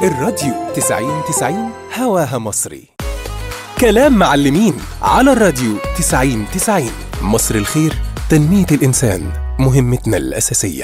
الراديو 90 90 هواها مصري كلام معلمين على الراديو 90 90 مصر الخير تنمية الإنسان مهمتنا الأساسية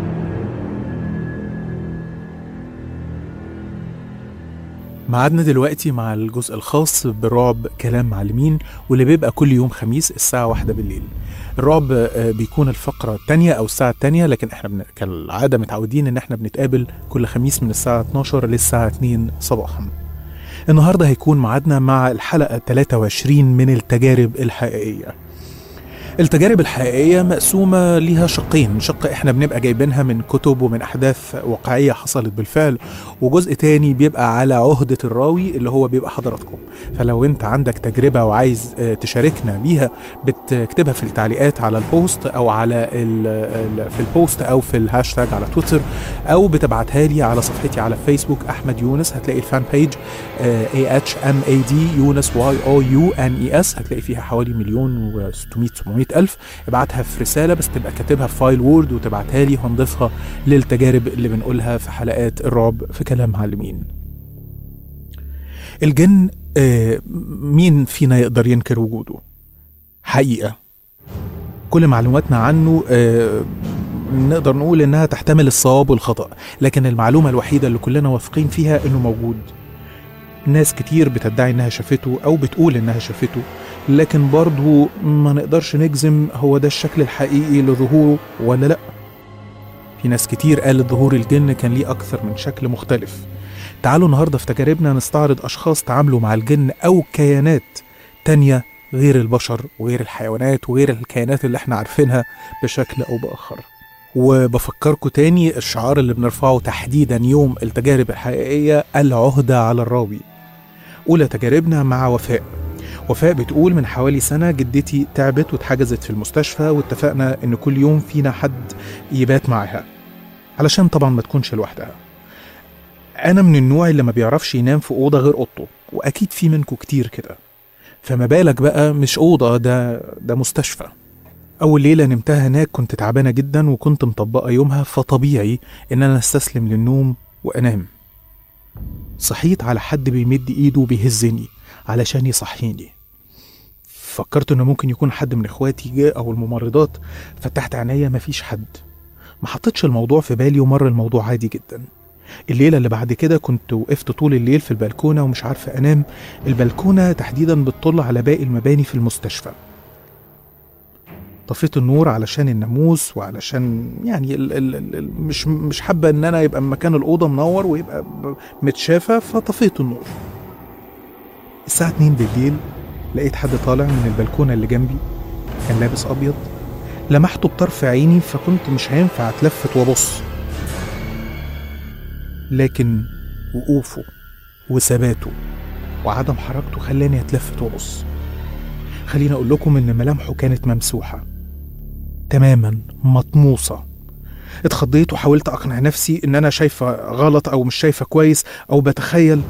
معادنا دلوقتي مع الجزء الخاص برعب كلام معلمين واللي بيبقى كل يوم خميس الساعة واحدة بالليل الرعب آه، بيكون الفقرة التانية أو الساعة التانية لكن احنا بن... كالعادة متعودين إن احنا بنتقابل كل خميس من الساعة 12 للساعة 2 صباحا النهاردة هيكون معادنا مع الحلقة 23 من التجارب الحقيقية التجارب الحقيقية مقسومة ليها شقين شق احنا بنبقى جايبينها من كتب ومن أحداث واقعية حصلت بالفعل وجزء تاني بيبقى على عهدة الراوي اللي هو بيبقى حضراتكم فلو انت عندك تجربة وعايز آه، تشاركنا بيها بتكتبها في التعليقات على البوست او على ال ال في البوست او في الهاشتاج على تويتر او بتبعتها لي على صفحتي على فيسبوك احمد يونس هتلاقي الفان بيج اي اتش ام اي دي يونس واي او يو ان اي اس هتلاقي فيها حوالي مليون و600 700 الف ابعتها في رساله بس تبقى كاتبها في فايل وورد وتبعتها لي وهنضيفها للتجارب اللي بنقولها في حلقات الرعب في كلام معلمين الجن آه، مين فينا يقدر ينكر وجوده حقيقه كل معلوماتنا عنه آه، نقدر نقول انها تحتمل الصواب والخطا لكن المعلومه الوحيده اللي كلنا واثقين فيها انه موجود ناس كتير بتدعي انها شافته او بتقول انها شافته لكن برضه ما نقدرش نجزم هو ده الشكل الحقيقي لظهوره ولا لا في ناس كتير قالت ظهور الجن كان ليه اكثر من شكل مختلف تعالوا النهارده في تجاربنا نستعرض اشخاص تعاملوا مع الجن او كيانات تانية غير البشر وغير الحيوانات وغير الكيانات اللي احنا عارفينها بشكل او باخر وبفكركم تاني الشعار اللي بنرفعه تحديدا يوم التجارب الحقيقية العهدة على الراوي أولى تجاربنا مع وفاء وفاء بتقول من حوالي سنة جدتي تعبت واتحجزت في المستشفى واتفقنا إن كل يوم فينا حد يبات معاها علشان طبعا ما تكونش لوحدها أنا من النوع اللي ما بيعرفش ينام في أوضة غير أوضته وأكيد في منكم كتير كده فما بالك بقى مش أوضة ده ده مستشفى أول ليلة نمتها هناك كنت تعبانة جدا وكنت مطبقة يومها فطبيعي إن أنا أستسلم للنوم وأنام صحيت على حد بيمد إيده وبيهزني علشان يصحيني فكرت إنه ممكن يكون حد من إخواتي جه أو الممرضات فتحت عينيا مفيش حد ما حطيتش الموضوع في بالي ومر الموضوع عادي جدا الليلة اللي بعد كده كنت وقفت طول الليل في البلكونة ومش عارفة أنام البلكونة تحديدا بتطل على باقي المباني في المستشفى طفيت النور علشان الناموس وعلشان يعني ال ال ال ال- مش مش حابه ان انا يبقى مكان الاوضه منور ويبقى ب- متشافه فطفيت النور الساعه 2 بالليل لقيت حد طالع من البلكونه اللي جنبي كان لابس ابيض لمحته بطرف عيني فكنت مش هينفع اتلفت وابص لكن وقوفه وثباته وعدم حركته خلاني اتلفت وابص خليني اقول لكم ان ملامحه كانت ممسوحه تماما مطموسه اتخضيت وحاولت اقنع نفسي ان انا شايفه غلط او مش شايفه كويس او بتخيل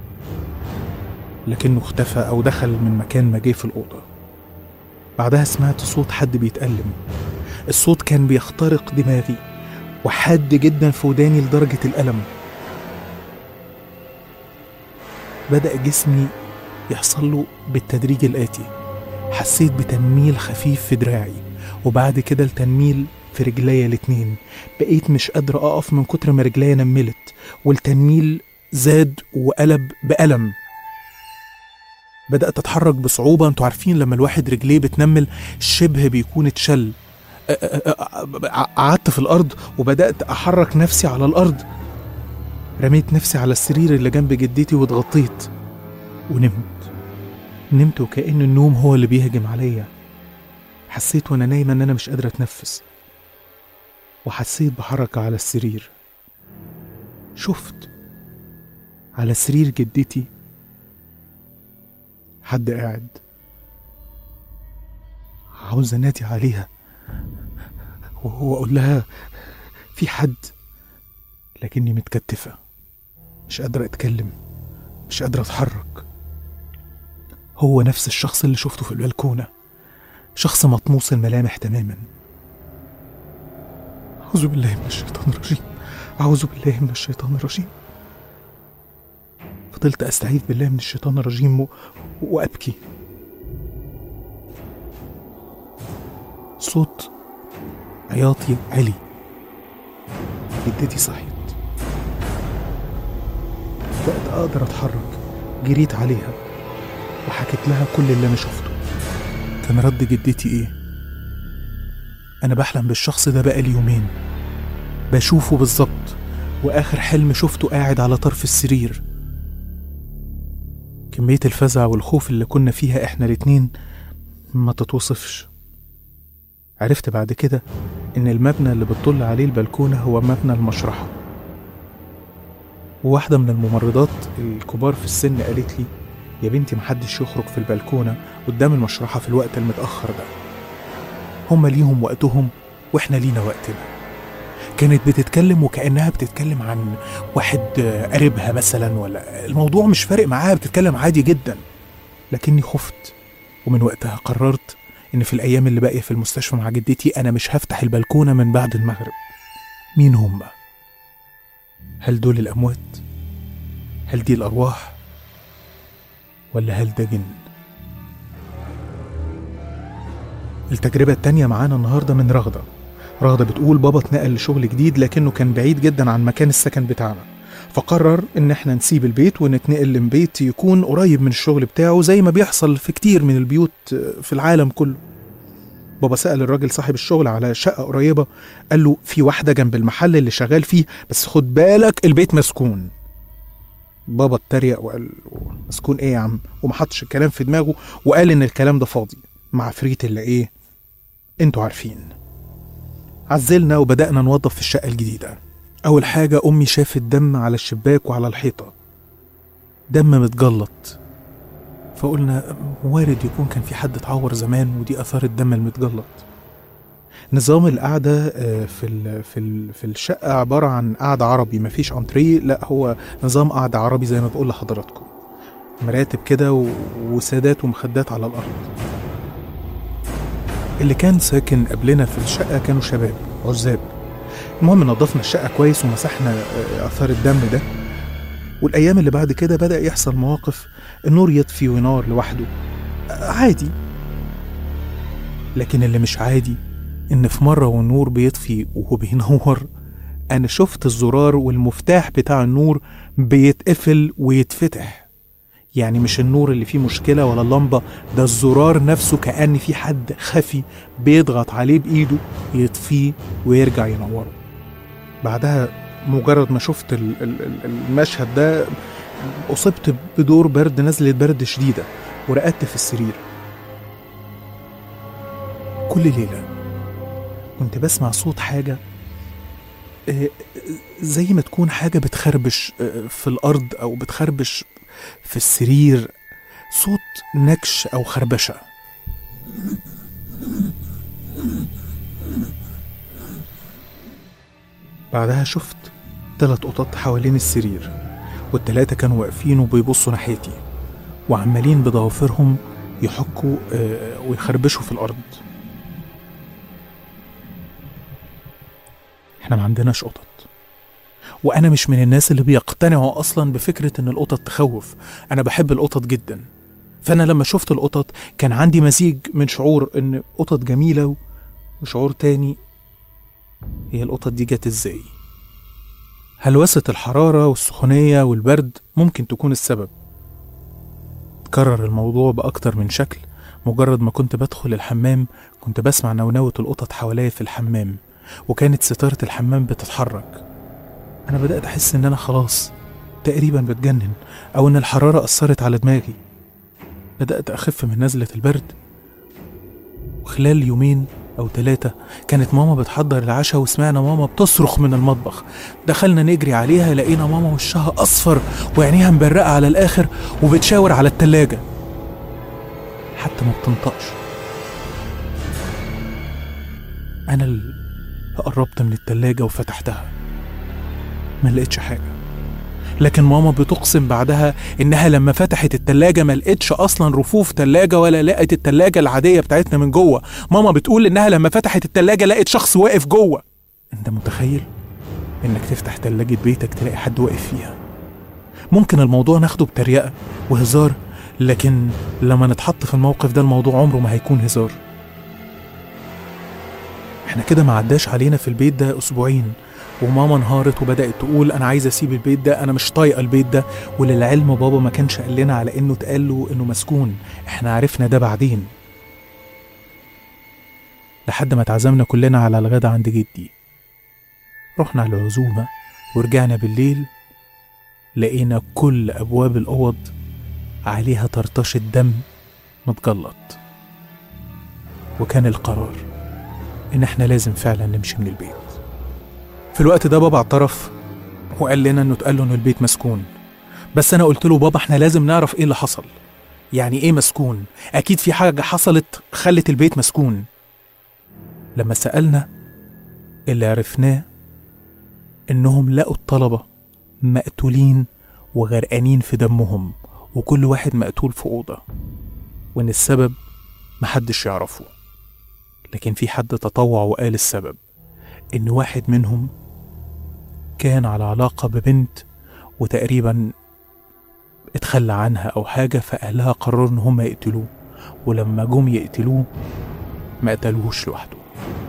لكنه اختفى او دخل من مكان ما جه في الاوضه بعدها سمعت صوت حد بيتألم الصوت كان بيخترق دماغي وحاد جدا في وداني لدرجه الالم بدأ جسمي يحصل له بالتدريج الآتي حسيت بتنميل خفيف في دراعي وبعد كده التنميل في رجليا الاتنين بقيت مش قادر أقف من كتر ما رجليا نملت والتنميل زاد وقلب بألم بدأت أتحرك بصعوبة انتوا عارفين لما الواحد رجليه بتنمل شبه بيكون اتشل أ- أ- أ- قعدت في الأرض وبدأت أحرك نفسي على الأرض رميت نفسي على السرير اللي جنب جدتي واتغطيت ونمت نمت وكأن النوم هو اللي بيهجم عليا حسيت وانا نايمة ان انا مش قادرة اتنفس وحسيت بحركة على السرير شفت على سرير جدتي حد قاعد عاوز انادي عليها واقول لها في حد لكني متكتفة مش قادرة اتكلم مش قادرة اتحرك هو نفس الشخص اللي شفته في البلكونة شخص مطموس الملامح تماما أعوذ بالله من الشيطان الرجيم أعوذ بالله من الشيطان الرجيم فضلت أستعيذ بالله من الشيطان الرجيم و... وأبكي صوت عياطي عالي جدتي صحيت بقيت أقدر أتحرك جريت عليها وحكيت لها كل اللي أنا شفته كان رد جدتي إيه؟ أنا بحلم بالشخص ده بقالي يومين بشوفه بالظبط وآخر حلم شفته قاعد على طرف السرير كمية الفزع والخوف اللي كنا فيها إحنا الاتنين ما تتوصفش عرفت بعد كده إن المبنى اللي بتطل عليه البلكونة هو مبنى المشرحة وواحدة من الممرضات الكبار في السن قالت لي يا بنتي محدش يخرج في البلكونة قدام المشرحة في الوقت المتأخر ده هما ليهم وقتهم واحنا لينا وقتنا كانت بتتكلم وكأنها بتتكلم عن واحد قريبها مثلا ولا الموضوع مش فارق معاها بتتكلم عادي جدا لكني خفت ومن وقتها قررت ان في الايام اللي باقيه في المستشفى مع جدتي انا مش هفتح البلكونه من بعد المغرب مين هم هل دول الاموات هل دي الارواح ولا هل ده جن التجربة التانية معانا النهاردة من رغدة رغدة بتقول بابا اتنقل لشغل جديد لكنه كان بعيد جدا عن مكان السكن بتاعنا فقرر ان احنا نسيب البيت ونتنقل لبيت يكون قريب من الشغل بتاعه زي ما بيحصل في كتير من البيوت في العالم كله بابا سأل الراجل صاحب الشغل على شقة قريبة قال له في واحدة جنب المحل اللي شغال فيه بس خد بالك البيت مسكون بابا اتريق وقال مسكون ايه يا عم ومحطش الكلام في دماغه وقال ان الكلام ده فاضي مع فريت اللي ايه انتوا عارفين عزلنا وبدأنا نوظف في الشقة الجديدة أول حاجة أمي شافت دم على الشباك وعلى الحيطة دم متجلط فقلنا وارد يكون كان في حد اتعور زمان ودي آثار الدم المتجلط نظام القعدة في ال في ال في الشقة عبارة عن قعدة عربي مفيش انتريه لا هو نظام قعدة عربي زي ما بقول لحضراتكم مراتب كده وسادات ومخدات على الأرض اللي كان ساكن قبلنا في الشقة كانوا شباب عزاب المهم نظفنا الشقة كويس ومسحنا آثار الدم ده والأيام اللي بعد كده بدأ يحصل مواقف النور يطفي ونار لوحده عادي لكن اللي مش عادي إن في مرة والنور بيطفي وهو بينور أنا شفت الزرار والمفتاح بتاع النور بيتقفل ويتفتح يعني مش النور اللي فيه مشكلة ولا اللمبة ده الزرار نفسه كأن في حد خفي بيضغط عليه بإيده يطفيه ويرجع ينوره بعدها مجرد ما شفت المشهد ده أصبت بدور برد نزلة برد شديدة ورقدت في السرير كل ليلة كنت بسمع صوت حاجة زي ما تكون حاجة بتخربش في الأرض أو بتخربش في السرير صوت نكش أو خربشة بعدها شفت تلات قطط حوالين السرير والتلاتة كانوا واقفين وبيبصوا ناحيتي وعمالين بضوافرهم يحكوا ويخربشوا في الأرض احنا ما عندناش قطط وانا مش من الناس اللي بيقتنعوا اصلا بفكره ان القطط تخوف انا بحب القطط جدا فانا لما شفت القطط كان عندي مزيج من شعور ان قطط جميله وشعور تاني هي القطط دي جت ازاي هلوسة الحرارة والسخونية والبرد ممكن تكون السبب تكرر الموضوع بأكتر من شكل مجرد ما كنت بدخل الحمام كنت بسمع نونوة القطط حواليا في الحمام وكانت ستارة الحمام بتتحرك أنا بدأت أحس إن أنا خلاص تقريبا بتجنن أو إن الحرارة أثرت على دماغي بدأت أخف من نزلة البرد وخلال يومين أو ثلاثة كانت ماما بتحضر العشاء وسمعنا ماما بتصرخ من المطبخ دخلنا نجري عليها لقينا ماما وشها أصفر وعينيها مبرقة على الآخر وبتشاور على التلاجة حتى ما بتنطقش أنا اللي قربت من التلاجة وفتحتها ما لقيتش حاجة لكن ماما بتقسم بعدها إنها لما فتحت التلاجة ما لقيتش أصلا رفوف تلاجة ولا لقت التلاجة العادية بتاعتنا من جوه ماما بتقول إنها لما فتحت التلاجة لقت شخص واقف جوه أنت متخيل إنك تفتح تلاجة بيتك تلاقي حد واقف فيها ممكن الموضوع ناخده بتريقة وهزار لكن لما نتحط في الموقف ده الموضوع عمره ما هيكون هزار احنا كده ما عداش علينا في البيت ده اسبوعين وماما انهارت وبدأت تقول انا عايزه اسيب البيت ده انا مش طايقه البيت ده وللعلم بابا ما كانش قال لنا على انه اتقال له انه مسكون احنا عرفنا ده بعدين لحد ما اتعزمنا كلنا على الغدا عند جدي رحنا على العزومه ورجعنا بالليل لقينا كل ابواب الاوض عليها طرطشه دم متجلط وكان القرار ان احنا لازم فعلا نمشي من البيت في الوقت ده بابا اعترف وقال لنا انه اتقال له انه البيت مسكون بس انا قلت له بابا احنا لازم نعرف ايه اللي حصل يعني ايه مسكون اكيد في حاجه حصلت خلت البيت مسكون لما سالنا اللي عرفناه انهم لقوا الطلبه مقتولين وغرقانين في دمهم وكل واحد مقتول في اوضه وان السبب محدش يعرفه لكن في حد تطوع وقال السبب ان واحد منهم كان على علاقة ببنت وتقريبا اتخلى عنها أو حاجة فأهلها قرروا إن هم يقتلوه ولما جم يقتلوه ما قتلوهوش لوحده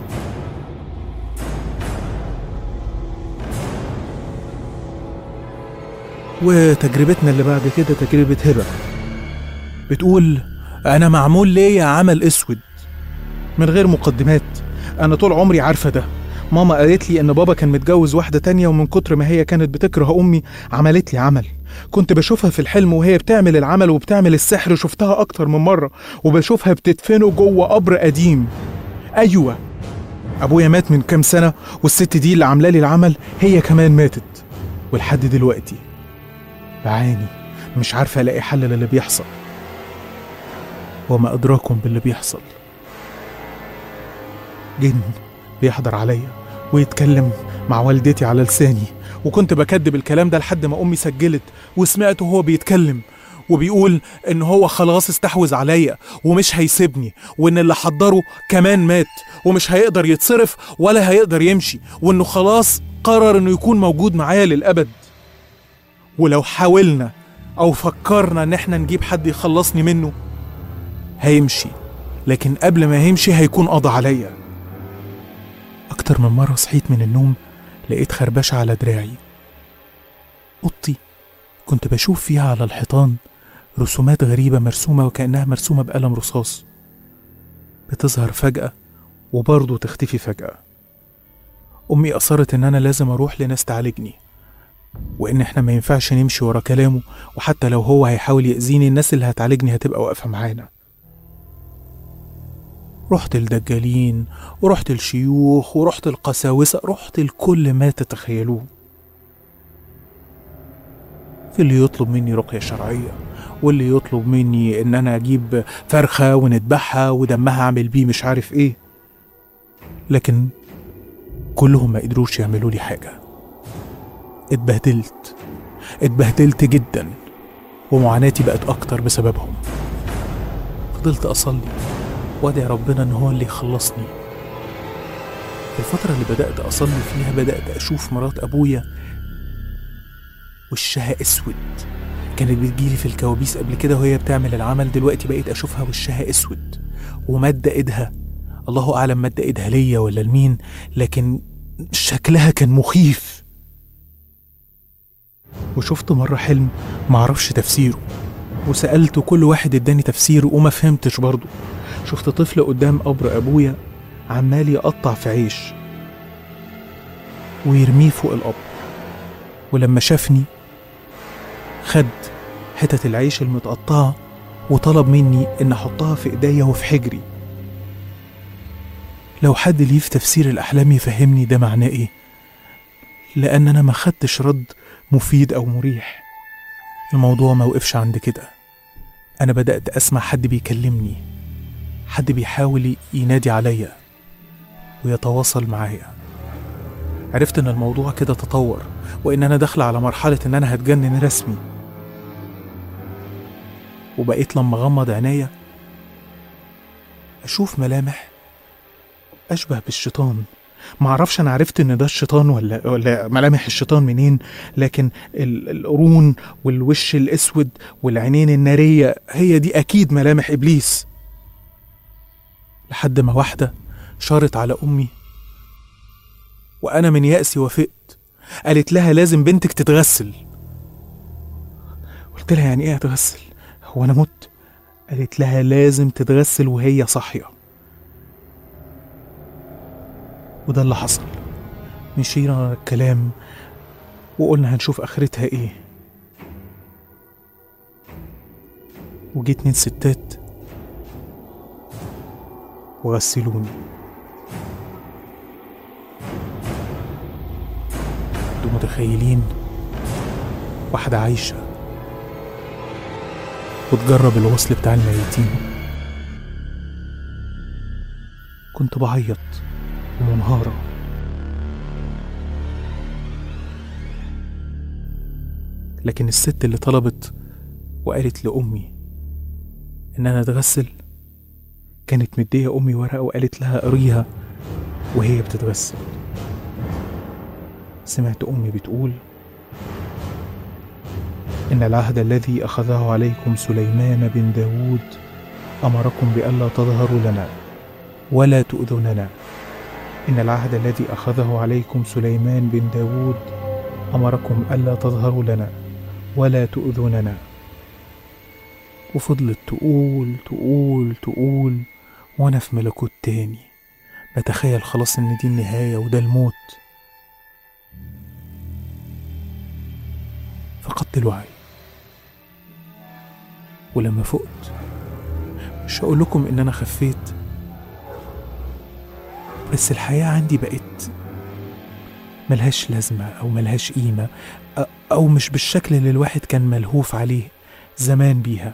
وتجربتنا اللي بعد كده تجربة هبة بتقول أنا معمول ليا عمل أسود من غير مقدمات أنا طول عمري عارفة ده ماما قالت لي ان بابا كان متجوز واحده تانية ومن كتر ما هي كانت بتكره امي عملت لي عمل كنت بشوفها في الحلم وهي بتعمل العمل وبتعمل السحر شفتها اكتر من مره وبشوفها بتدفنه جوه قبر قديم ايوه ابويا مات من كام سنه والست دي اللي عامله لي العمل هي كمان ماتت ولحد دلوقتي بعاني مش عارفه الاقي حل للي بيحصل وما ادراكم باللي بيحصل جن بيحضر عليا ويتكلم مع والدتي على لساني وكنت بكدب الكلام ده لحد ما امي سجلت وسمعته وهو بيتكلم وبيقول ان هو خلاص استحوذ عليا ومش هيسيبني وان اللي حضره كمان مات ومش هيقدر يتصرف ولا هيقدر يمشي وانه خلاص قرر انه يكون موجود معايا للابد ولو حاولنا او فكرنا ان احنا نجيب حد يخلصني منه هيمشي لكن قبل ما يمشي هيكون قضى عليا أكتر من مرة صحيت من النوم لقيت خربشة على دراعي أوضتي كنت بشوف فيها على الحيطان رسومات غريبة مرسومة وكأنها مرسومة بقلم رصاص بتظهر فجأة وبرضه تختفي فجأة أمي أصرت إن أنا لازم أروح لناس تعالجني وإن إحنا ما ينفعش نمشي ورا كلامه وحتى لو هو هيحاول يأذيني الناس اللي هتعالجني هتبقى واقفة معانا رحت الدجالين ورحت الشيوخ ورحت القساوسة رحت لكل ما تتخيلوه في اللي يطلب مني رقية شرعية واللي يطلب مني ان انا اجيب فرخة ونذبحها ودمها اعمل بيه مش عارف ايه لكن كلهم ما قدروش يعملوا لي حاجة اتبهدلت اتبهدلت جدا ومعاناتي بقت اكتر بسببهم فضلت اصلي وادعي ربنا ان هو اللي يخلصني في الفترة اللي بدأت أصلي فيها بدأت أشوف مرات أبويا وشها أسود كانت بتجيلي في الكوابيس قبل كده وهي بتعمل العمل دلوقتي بقيت أشوفها وشها أسود ومادة إيدها الله أعلم مادة إيدها ليا ولا لمين لكن شكلها كان مخيف وشفت مرة حلم معرفش تفسيره وسألت كل واحد اداني تفسيره وما فهمتش برضه شفت طفل قدام قبر أبويا عمال يقطع في عيش ويرميه فوق القبر ولما شافني خد حتت العيش المتقطعة وطلب مني إن أحطها في إيديا وفي حجري لو حد ليه في تفسير الأحلام يفهمني ده معناه إيه لأن أنا ما خدتش رد مفيد أو مريح الموضوع ما وقفش عند كده أنا بدأت أسمع حد بيكلمني حد بيحاول ينادي عليا ويتواصل معايا عرفت ان الموضوع كده تطور وان انا داخله على مرحله ان انا هتجنن رسمي وبقيت لما اغمض عينيا اشوف ملامح اشبه بالشيطان معرفش انا عرفت ان ده الشيطان ولا ولا ملامح الشيطان منين لكن ال- القرون والوش الاسود والعينين الناريه هي دي اكيد ملامح ابليس لحد ما واحده شارت على امي وانا من يأسي وافقت قالت لها لازم بنتك تتغسل قلت لها يعني ايه اتغسل هو انا مت قالت لها لازم تتغسل وهي صاحيه وده اللي حصل مشينا على الكلام وقلنا هنشوف اخرتها ايه وجي اتنين ستات وغسلوني انتوا متخيلين واحدة عايشة وتجرب الغسل بتاع الميتين كنت بعيط ومنهارة لكن الست اللي طلبت وقالت لأمي إن أنا أتغسل كانت مدية أمي ورقة وقالت لها قريها وهي بتتغسل سمعت أمي بتقول إن العهد الذي أخذه عليكم سليمان بن داود أمركم بألا تظهروا لنا ولا تؤذوننا إن العهد الذي أخذه عليكم سليمان بن داود أمركم ألا تظهروا لنا ولا تؤذوننا وفضلت تقول تقول تقول وأنا في ملكوت تاني بتخيل خلاص إن دي النهاية وده الموت فقدت الوعي ولما فقت مش هقول لكم إن أنا خفيت بس الحياة عندي بقت ملهاش لازمة أو ملهاش قيمة أ- أو مش بالشكل اللي الواحد كان ملهوف عليه زمان بيها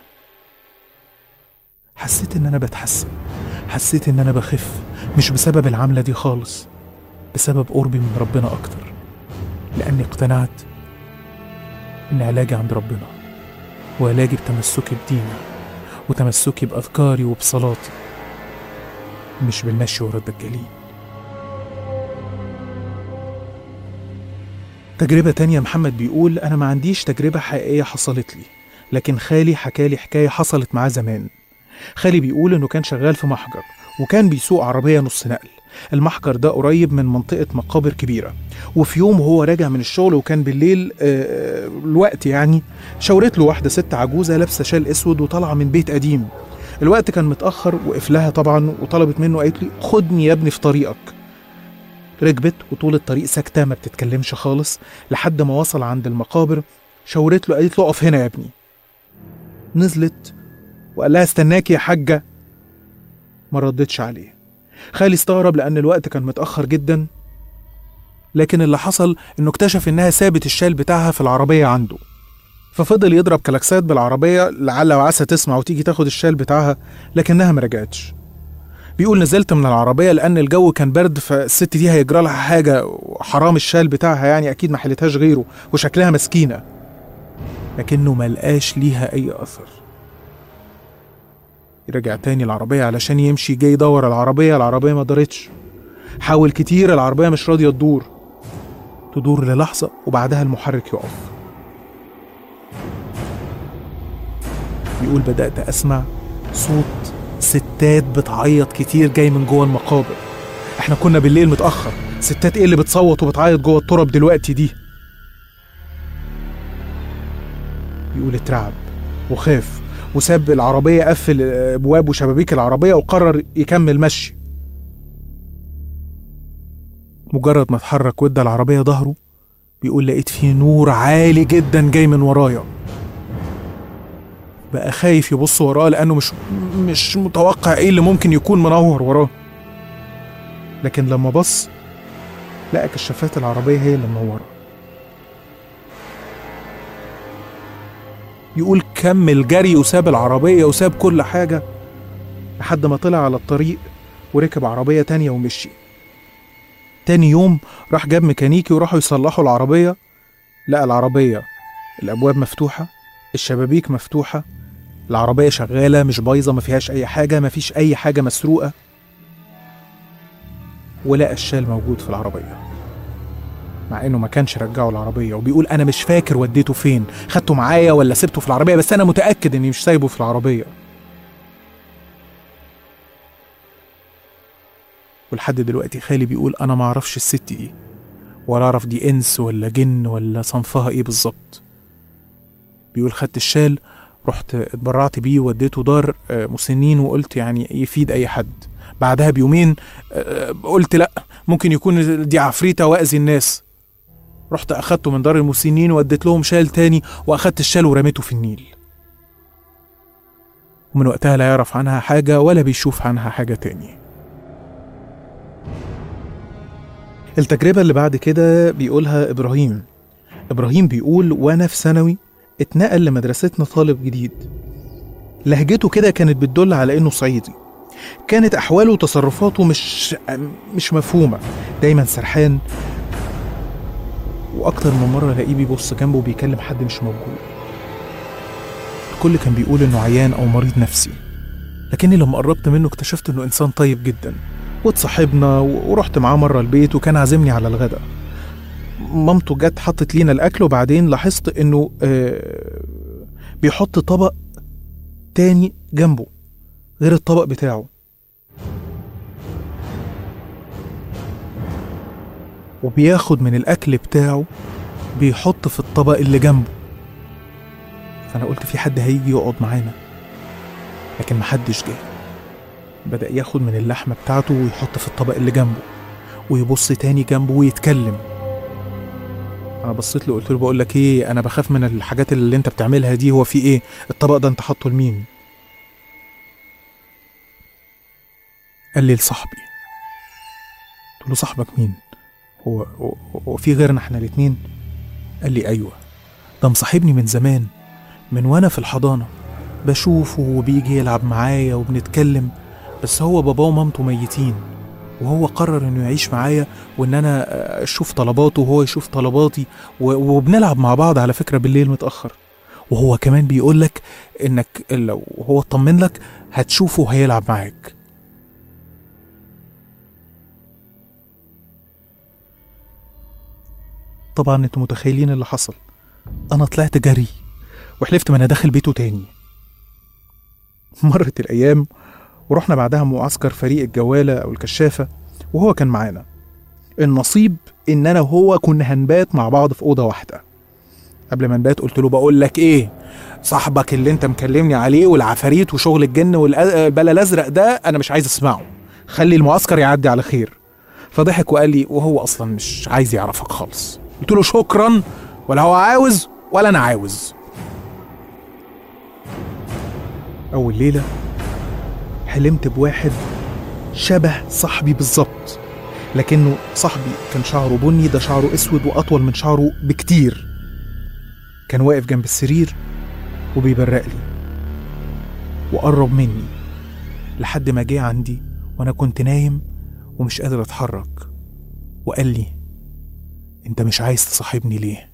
حسيت إن أنا بتحسن حسيت إن أنا بخف مش بسبب العملة دي خالص بسبب قربي من ربنا أكتر لأني اقتنعت إن علاجي عند ربنا وعلاجي بتمسكي بديني وتمسكي بأذكاري وبصلاتي مش بالمشي ورا الدجالين تجربة تانية محمد بيقول أنا ما عنديش تجربة حقيقية حصلت لي لكن خالي حكالي حكاية حصلت معاه زمان خالي بيقول إنه كان شغال في محجر وكان بيسوق عربية نص نقل المحجر ده قريب من منطقة مقابر كبيرة وفي يوم وهو راجع من الشغل وكان بالليل آه، الوقت يعني شاورت له واحدة ست عجوزة لابسة شال أسود وطالعة من بيت قديم الوقت كان متأخر وقف لها طبعا وطلبت منه قالت لي خدني يا ابني في طريقك ركبت وطول الطريق ساكتة ما بتتكلمش خالص لحد ما وصل عند المقابر شاورت له قالت له اقف هنا يا ابني نزلت وقال لها استناكي يا حاجة ما ردتش عليه خالي استغرب لأن الوقت كان متأخر جدا لكن اللي حصل إنه اكتشف إنها سابت الشال بتاعها في العربية عنده ففضل يضرب كلاكسات بالعربية لعل وعسى تسمع وتيجي تاخد الشال بتاعها لكنها ما رجعتش بيقول نزلت من العربية لأن الجو كان برد فالست دي هيجرى لها حاجة وحرام الشال بتاعها يعني أكيد ما حلتهاش غيره وشكلها مسكينة لكنه ملقاش ليها أي أثر رجع تاني العربية علشان يمشي جاي يدور العربية العربية ما دارتش حاول كتير العربية مش راضية تدور تدور للحظة وبعدها المحرك يقف بيقول بدأت أسمع صوت ستات بتعيط كتير جاي من جوه المقابر احنا كنا بالليل متأخر ستات ايه اللي بتصوت وبتعيط جوه التراب دلوقتي دي بيقول اترعب وخاف وساب العربية قفل أبواب وشبابيك العربية وقرر يكمل مشي مجرد ما اتحرك وادى العربية ظهره بيقول لقيت فيه نور عالي جدا جاي من ورايا بقى خايف يبص وراه لأنه مش مش متوقع ايه اللي ممكن يكون منور وراه لكن لما بص لقى كشافات العربية هي اللي منورة يقول كمل جري وساب العربية وساب كل حاجة لحد ما طلع على الطريق وركب عربية تانية ومشي تاني يوم راح جاب ميكانيكي وراحوا يصلحوا العربية لقى العربية الأبواب مفتوحة الشبابيك مفتوحة العربية شغالة مش بايظة ما فيهاش أي حاجة ما فيش أي حاجة مسروقة ولقى الشال موجود في العربيه مع انه ما كانش رجعه العربيه وبيقول انا مش فاكر وديته فين خدته معايا ولا سبته في العربيه بس انا متاكد اني مش سايبه في العربيه ولحد دلوقتي خالي بيقول انا ما اعرفش الست دي ولا اعرف دي انس ولا جن ولا صنفها ايه بالظبط بيقول خدت الشال رحت اتبرعت بيه وديته دار آه، مسنين وقلت يعني يفيد اي حد بعدها بيومين آه، قلت لا ممكن يكون دي عفريته واذي الناس رحت اخدته من دار المسنين واديت لهم شال تاني واخدت الشال ورميته في النيل ومن وقتها لا يعرف عنها حاجة ولا بيشوف عنها حاجة تاني التجربة اللي بعد كده بيقولها إبراهيم إبراهيم بيقول وأنا في ثانوي اتنقل لمدرستنا طالب جديد لهجته كده كانت بتدل على إنه صعيدي كانت أحواله وتصرفاته مش مش مفهومة دايما سرحان وأكتر من مرة ألاقيه بيبص جنبه وبيكلم حد مش موجود الكل كان بيقول إنه عيان أو مريض نفسي لكني لما قربت منه اكتشفت إنه إنسان طيب جدا واتصاحبنا ورحت معاه مرة البيت وكان عازمني على الغداء مامته جت حطت لينا الأكل وبعدين لاحظت إنه آه، بيحط طبق تاني جنبه غير الطبق بتاعه وبياخد من الأكل بتاعه بيحط في الطبق اللي جنبه فأنا قلت في حد هيجي يقعد معانا لكن محدش جه بدأ ياخد من اللحمة بتاعته ويحط في الطبق اللي جنبه ويبص تاني جنبه ويتكلم انا بصيت له قلت له بقول لك ايه انا بخاف من الحاجات اللي انت بتعملها دي هو في ايه الطبق ده انت حاطه لمين قال لي لصاحبي قلت له صاحبك مين هو هو- هو في غيرنا احنا الاتنين قال لي ايوه ده مصاحبني من زمان من وانا في الحضانه بشوفه وبيجي يلعب معايا وبنتكلم بس هو باباه ومامته ميتين وهو قرر انه يعيش معايا وان انا اشوف طلباته وهو يشوف طلباتي و- وبنلعب مع بعض على فكره بالليل متاخر وهو كمان بيقول لك انك لو هو اطمن لك هتشوفه وهيلعب معاك طبعا انتوا متخيلين اللي حصل انا طلعت جري وحلفت ما انا داخل بيته تاني مرت الايام ورحنا بعدها معسكر فريق الجواله او الكشافه وهو كان معانا النصيب ان انا وهو كنا هنبات مع بعض في اوضه واحده قبل ما نبات قلت له بقول لك ايه صاحبك اللي انت مكلمني عليه والعفاريت وشغل الجن والبلا الازرق ده انا مش عايز اسمعه خلي المعسكر يعدي على خير فضحك وقال لي وهو اصلا مش عايز يعرفك خالص قلت له شكرا ولا هو عاوز ولا انا عاوز اول ليله حلمت بواحد شبه صاحبي بالظبط لكنه صاحبي كان شعره بني ده شعره اسود واطول من شعره بكتير كان واقف جنب السرير وبيبرق لي وقرب مني لحد ما جه عندي وانا كنت نايم ومش قادر اتحرك وقال لي انت مش عايز تصاحبني ليه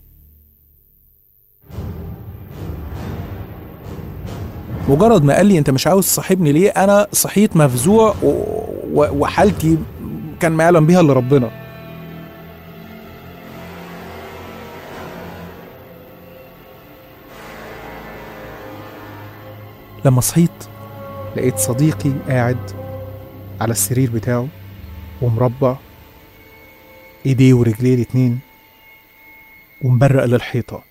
مجرد ما قال لي انت مش عاوز تصاحبني ليه انا صحيت مفزوع و... و... وحالتي كان ما يعلم بيها الا ربنا لما صحيت لقيت صديقي قاعد على السرير بتاعه ومربع ايديه ورجليه الاتنين ومبرق للحيطه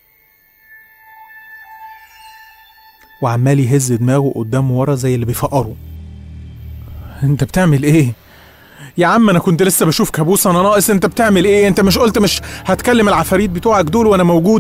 وعمال يهز دماغه قدام ورا زي اللي بيفقره انت بتعمل ايه يا عم انا كنت لسه بشوف كابوس انا ناقص انت بتعمل ايه انت مش قلت مش هتكلم العفاريت بتوعك دول وانا موجود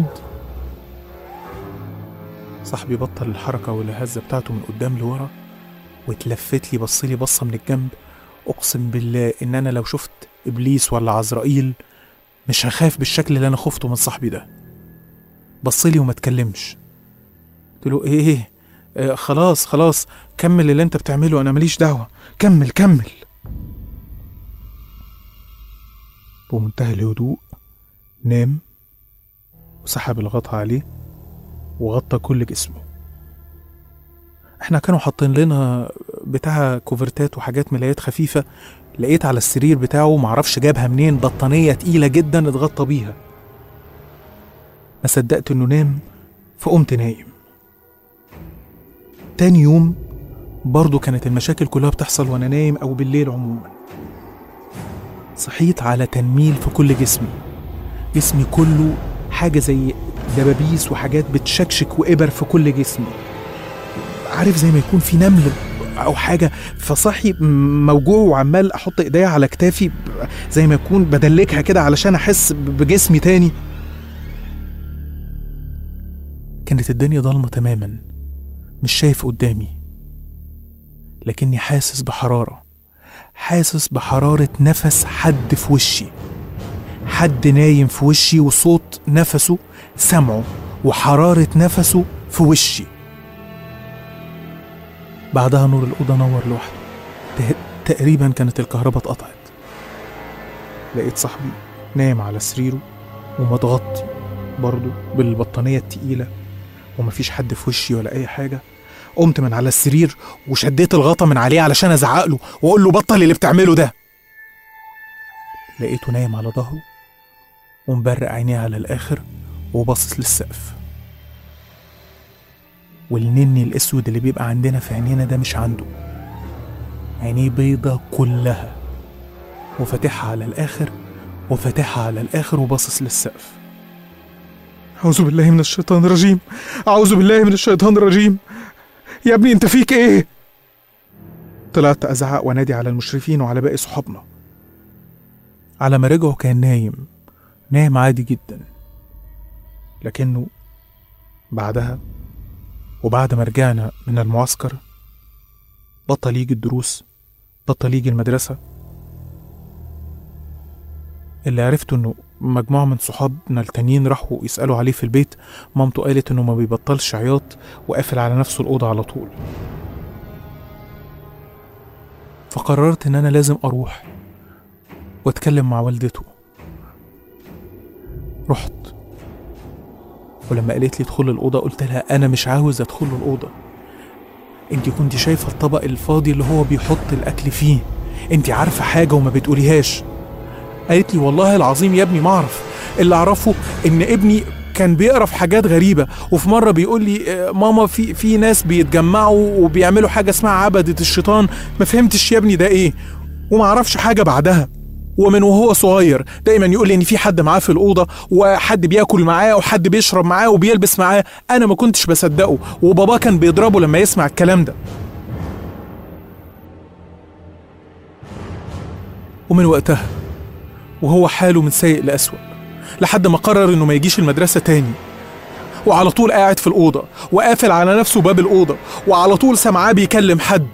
صاحبي بطل الحركة والهزة بتاعته من قدام لورا واتلفت لي بص لي بصة من الجنب اقسم بالله ان انا لو شفت ابليس ولا عزرائيل مش هخاف بالشكل اللي انا خفته من صاحبي ده بص لي وما اتكلمش قلت له ايه ايه آه خلاص خلاص كمل اللي انت بتعمله انا ماليش دعوه كمل كمل بمنتهى الهدوء نام وسحب الغطا عليه وغطى كل جسمه احنا كانوا حاطين لنا بتاع كوفرتات وحاجات ملايات خفيفة لقيت على السرير بتاعه معرفش جابها منين بطانية تقيلة جدا اتغطى بيها ما صدقت انه نام فقمت نايم تاني يوم برضه كانت المشاكل كلها بتحصل وانا نايم او بالليل عموما صحيت على تنميل في كل جسمي جسمي كله حاجة زي دبابيس وحاجات بتشكشك وإبر في كل جسمي عارف زي ما يكون في نمل أو حاجة فصحي م- موجوع وعمال أحط إيديا على كتافي ب- زي ما يكون بدلكها كده علشان أحس ب- بجسمي تاني كانت الدنيا ضلمة تماما مش شايف قدامي لكني حاسس بحرارة حاسس بحرارة نفس حد في وشي حد نايم في وشي وصوت نفسه سمعه وحرارة نفسه في وشي بعدها نور الأوضة نور لوحده ته- تقريبا كانت الكهرباء اتقطعت لقيت صاحبي نايم على سريره ومتغطي برضه بالبطانية التقيلة ومفيش حد في وشي ولا أي حاجة قمت من على السرير وشديت الغطا من عليه علشان ازعق له واقول له بطل اللي بتعمله ده لقيته نايم على ظهره ومبرق عينيه على الاخر وباصص للسقف والنني الاسود اللي بيبقى عندنا في عينينا ده مش عنده عينيه بيضة كلها وفاتحها على الاخر وفاتحها على الاخر وباصص للسقف أعوذ بالله من الشيطان الرجيم أعوذ بالله من الشيطان الرجيم يا ابني انت فيك ايه طلعت ازعق وانادي على المشرفين وعلى باقي صحابنا على ما رجعوا كان نايم نايم عادي جدا لكنه بعدها وبعد ما رجعنا من المعسكر بطل يجي الدروس بطل يجي المدرسة اللي عرفته انه مجموعة من صحابنا التانيين راحوا يسألوا عليه في البيت مامته قالت انه ما بيبطلش عياط وقافل على نفسه الأوضة على طول فقررت ان انا لازم اروح واتكلم مع والدته رحت ولما قالت لي ادخل الأوضة قلت لها أنا مش عاوز أدخل الأوضة انت كنت شايفة الطبق الفاضي اللي هو بيحط الأكل فيه انت عارفة حاجة وما بتقوليهاش قالت لي والله العظيم يا ابني ما اعرف اللي اعرفه ان ابني كان بيقرا في حاجات غريبه وفي مره بيقول لي آه، ماما في في ناس بيتجمعوا وبيعملوا حاجه اسمها عبده الشيطان ما فهمتش يا ابني ده ايه وما اعرفش حاجه بعدها ومن وهو صغير دايما يقول لي ان في حد معاه في الاوضه وحد بياكل معاه وحد بيشرب معاه وبيلبس معاه انا ما كنتش بصدقه وبابا كان بيضربه لما يسمع الكلام ده ومن وقتها وهو حاله من سيء لأسوأ لحد ما قرر انه ما يجيش المدرسة تاني وعلى طول قاعد في الأوضة وقافل على نفسه باب الأوضة وعلى طول سمعاه بيكلم حد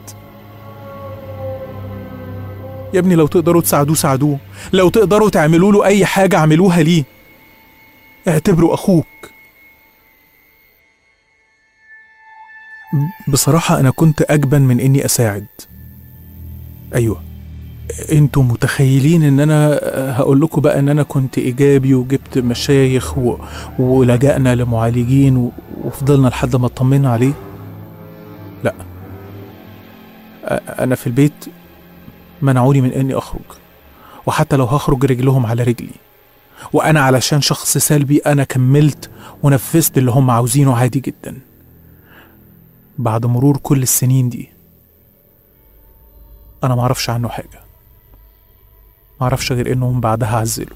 يا ابني لو تقدروا تساعدوه ساعدوه لو تقدروا تعملوا له أي حاجة اعملوها ليه اعتبره أخوك بصراحة أنا كنت أجبن من إني أساعد أيوه انتوا متخيلين ان انا هقول لكم بقى ان انا كنت ايجابي وجبت مشايخ و... ولجأنا لمعالجين و... وفضلنا لحد ما اطمنا عليه لا أ- انا في البيت منعوني من اني اخرج وحتى لو هخرج رجلهم على رجلي وانا علشان شخص سلبي انا كملت ونفذت اللي هم عاوزينه عادي جدا بعد مرور كل السنين دي انا معرفش عنه حاجه معرفش غير انهم بعدها عزلوا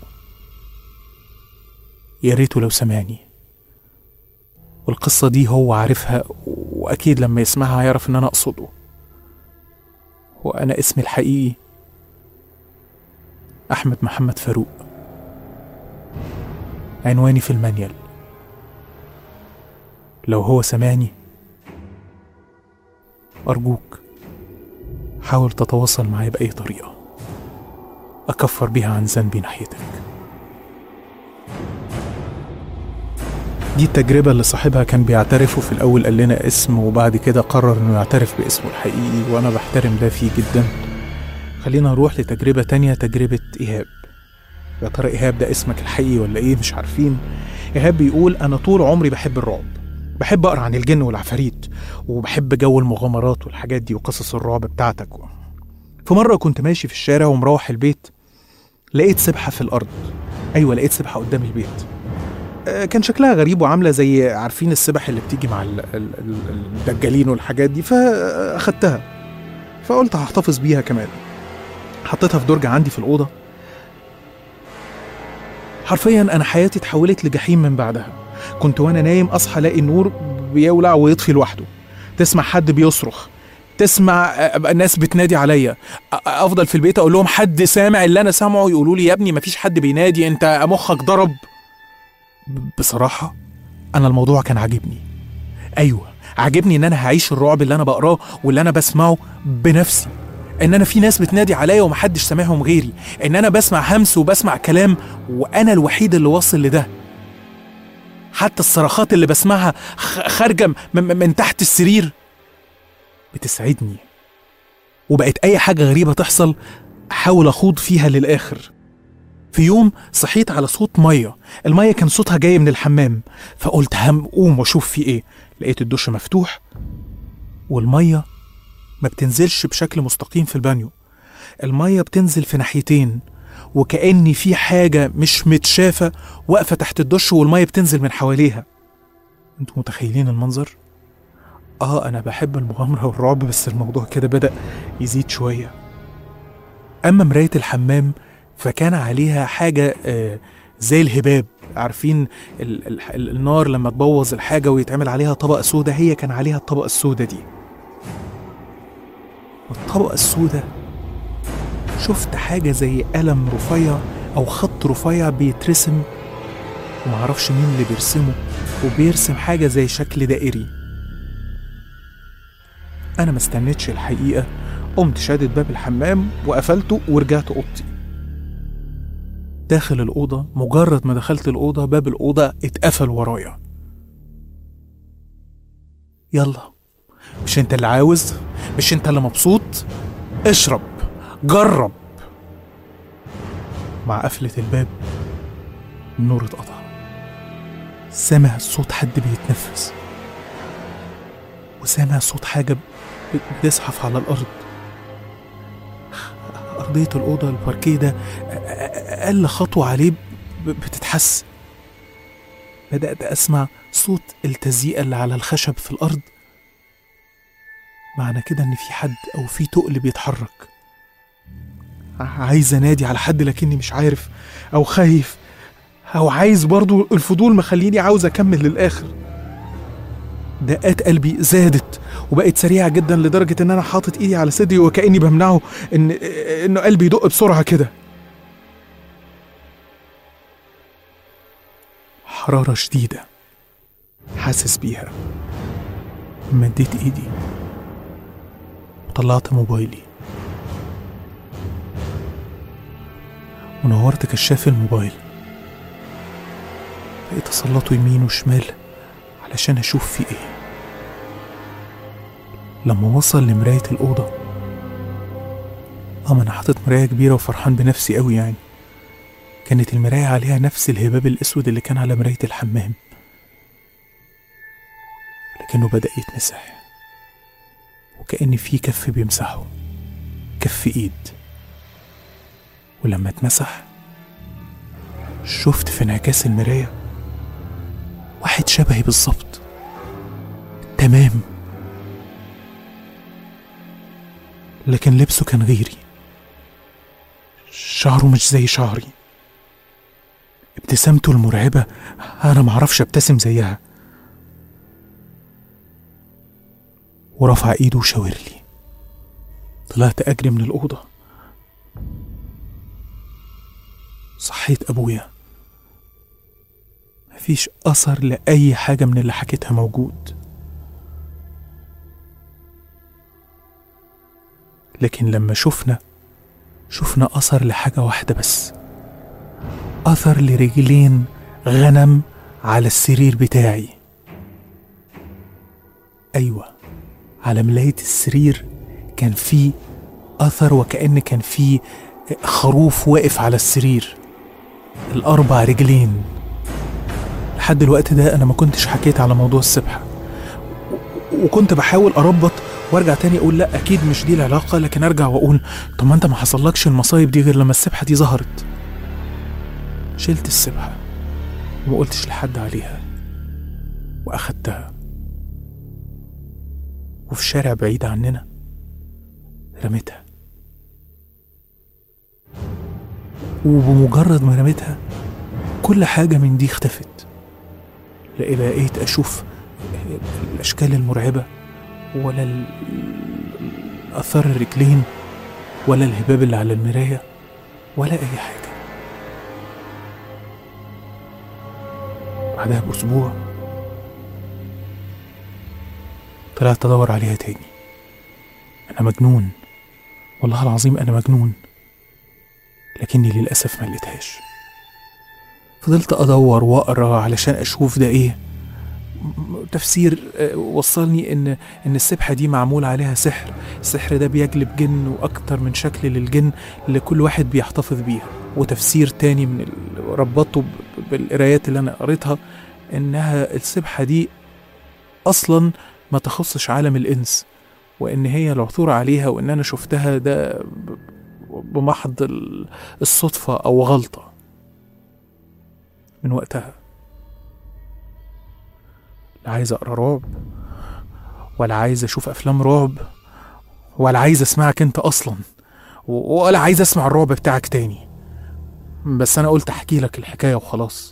يا ريته لو سمعني والقصة دي هو عارفها وأكيد لما يسمعها هيعرف إن أنا أقصده وأنا اسمي الحقيقي أحمد محمد فاروق عنواني في المانيال لو هو سمعني أرجوك حاول تتواصل معي بأي طريقة أكفر بها عن ذنبي ناحيتك دي التجربة اللي صاحبها كان بيعترفه في الأول قال لنا اسم وبعد كده قرر إنه يعترف باسمه الحقيقي وأنا بحترم ده فيه جدا خلينا نروح لتجربة تانية تجربة إيهاب يا ترى إيهاب ده اسمك الحقيقي ولا إيه مش عارفين إيهاب بيقول أنا طول عمري بحب الرعب بحب أقرأ عن الجن والعفاريت وبحب جو المغامرات والحاجات دي وقصص الرعب بتاعتك في مرة كنت ماشي في الشارع ومروح البيت لقيت سبحة في الأرض أيوة لقيت سبحة قدام البيت آه، كان شكلها غريب وعاملة زي عارفين السبح اللي بتيجي مع ال- ال- ال- الدجالين والحاجات دي فأخدتها فقلت هحتفظ بيها كمان حطيتها في درج عندي في الأوضة حرفيا أنا حياتي اتحولت لجحيم من بعدها كنت وأنا نايم أصحى ألاقي النور بيولع ويطفي لوحده تسمع حد بيصرخ تسمع أبقى الناس بتنادي عليا أ- افضل في البيت اقول لهم حد سامع اللي انا سامعه يقولوا لي يا ابني مفيش حد بينادي انت مخك ضرب ب- بصراحه انا الموضوع كان عاجبني ايوه عاجبني ان انا هعيش الرعب اللي انا بقراه واللي انا بسمعه بنفسي ان انا في ناس بتنادي عليا ومحدش سامعهم غيري ان انا بسمع همس وبسمع كلام وانا الوحيد اللي واصل لده حتى الصرخات اللي بسمعها خ- خارجه م- م- من تحت السرير بتسعدني وبقت أي حاجة غريبة تحصل أحاول أخوض فيها للآخر في يوم صحيت على صوت مية المية كان صوتها جاي من الحمام فقلت هم قوم واشوف في ايه لقيت الدش مفتوح والمية ما بتنزلش بشكل مستقيم في البانيو المية بتنزل في ناحيتين وكأني في حاجة مش متشافة واقفة تحت الدش والمية بتنزل من حواليها انتوا متخيلين المنظر؟ اه انا بحب المغامرة والرعب بس الموضوع كده بدأ يزيد شوية اما مراية الحمام فكان عليها حاجة آه زي الهباب عارفين ال ال ال النار لما تبوظ الحاجة ويتعمل عليها طبقة سودة هي كان عليها الطبقة السودة دي والطبقة السودة شفت حاجة زي قلم رفيع أو خط رفيع بيترسم ومعرفش مين اللي بيرسمه وبيرسم حاجة زي شكل دائري أنا ما استنيتش الحقيقة قمت شادد باب الحمام وقفلته ورجعت أوضتي داخل الأوضة مجرد ما دخلت الأوضة باب الأوضة اتقفل ورايا يلا مش انت اللي عاوز مش انت اللي مبسوط اشرب جرب مع قفلة الباب النور اتقطع سامع صوت حد بيتنفس وسامع صوت حاجة ب- بتزحف على الأرض أرضية الأوضة الباركيه ده أ- أ- أقل خطوة عليه ب- بتتحس بدأت أسمع صوت التزييق اللي على الخشب في الأرض معنى كده إن في حد أو في تقل بيتحرك ع- عايز أنادي على حد لكني مش عارف أو خايف أو عايز برضو الفضول مخليني عاوز أكمل للآخر دقات قلبي زادت وبقت سريعة جدا لدرجة إن أنا حاطط إيدي على صدري وكأني بمنعه إن إنه قلبي يدق بسرعة كده حرارة شديدة حاسس بيها مديت إيدي وطلعت موبايلي ونورت كشاف الموبايل بقيت أسلطه يمين وشمال علشان أشوف في إيه لما وصل لمراية الأوضة اه ما أنا حاطط مراية كبيرة وفرحان بنفسي أوي يعني كانت المراية عليها نفس الهباب الأسود اللي كان على مراية الحمام لكنه بدأ يتمسح وكأن في كف بيمسحه كف إيد ولما اتمسح شفت في انعكاس المراية واحد شبهي بالظبط تمام لكن لبسه كان غيري شعره مش زي شعري ابتسامته المرعبة أنا معرفش ابتسم زيها ورفع ايده وشاور لي طلعت أجري من الأوضة صحيت أبويا مفيش أثر لأي حاجة من اللي حكيتها موجود لكن لما شفنا شفنا أثر لحاجة واحدة بس أثر لرجلين غنم على السرير بتاعي أيوة على ملاية السرير كان في أثر وكأن كان في خروف واقف على السرير الأربع رجلين لحد الوقت ده أنا ما كنتش حكيت على موضوع السبحة وكنت بحاول اربط وارجع تاني اقول لا اكيد مش دي العلاقه لكن ارجع واقول طب ما انت ما حصلكش المصايب دي غير لما السبحه دي ظهرت شلت السبحه وما قلتش لحد عليها واخدتها وفي شارع بعيد عننا رميتها وبمجرد ما رميتها كل حاجة من دي اختفت لا بقيت أشوف الأشكال المرعبة ولا ال- أثار الرجلين ولا الهباب اللي على المراية ولا أي حاجة بعدها بأسبوع طلعت أدور عليها تاني أنا مجنون والله العظيم أنا مجنون لكني للأسف ما لقيتهاش فضلت أدور وأقرأ علشان أشوف ده إيه م- تفسير آه، وصلني إن إن السبحة دي معمول عليها سحر السحر ده بيجلب جن وأكتر من شكل للجن اللي كل واحد بيحتفظ بيها وتفسير تاني من ال- ربطته ب- بالقرايات اللي أنا قريتها إنها السبحة دي أصلا ما تخصش عالم الإنس وإن هي العثور عليها وإن أنا شفتها ده ب- بمحض ال- الصدفة أو غلطة من وقتها لا عايز أقرأ رعب ولا عايز أشوف أفلام رعب ولا عايز أسمعك أنت أصلا و- ولا عايز أسمع الرعب بتاعك تاني بس أنا قلت أحكي لك الحكاية وخلاص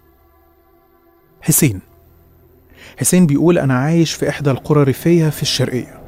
حسين حسين بيقول أنا عايش في إحدى القرى الريفية في الشرقية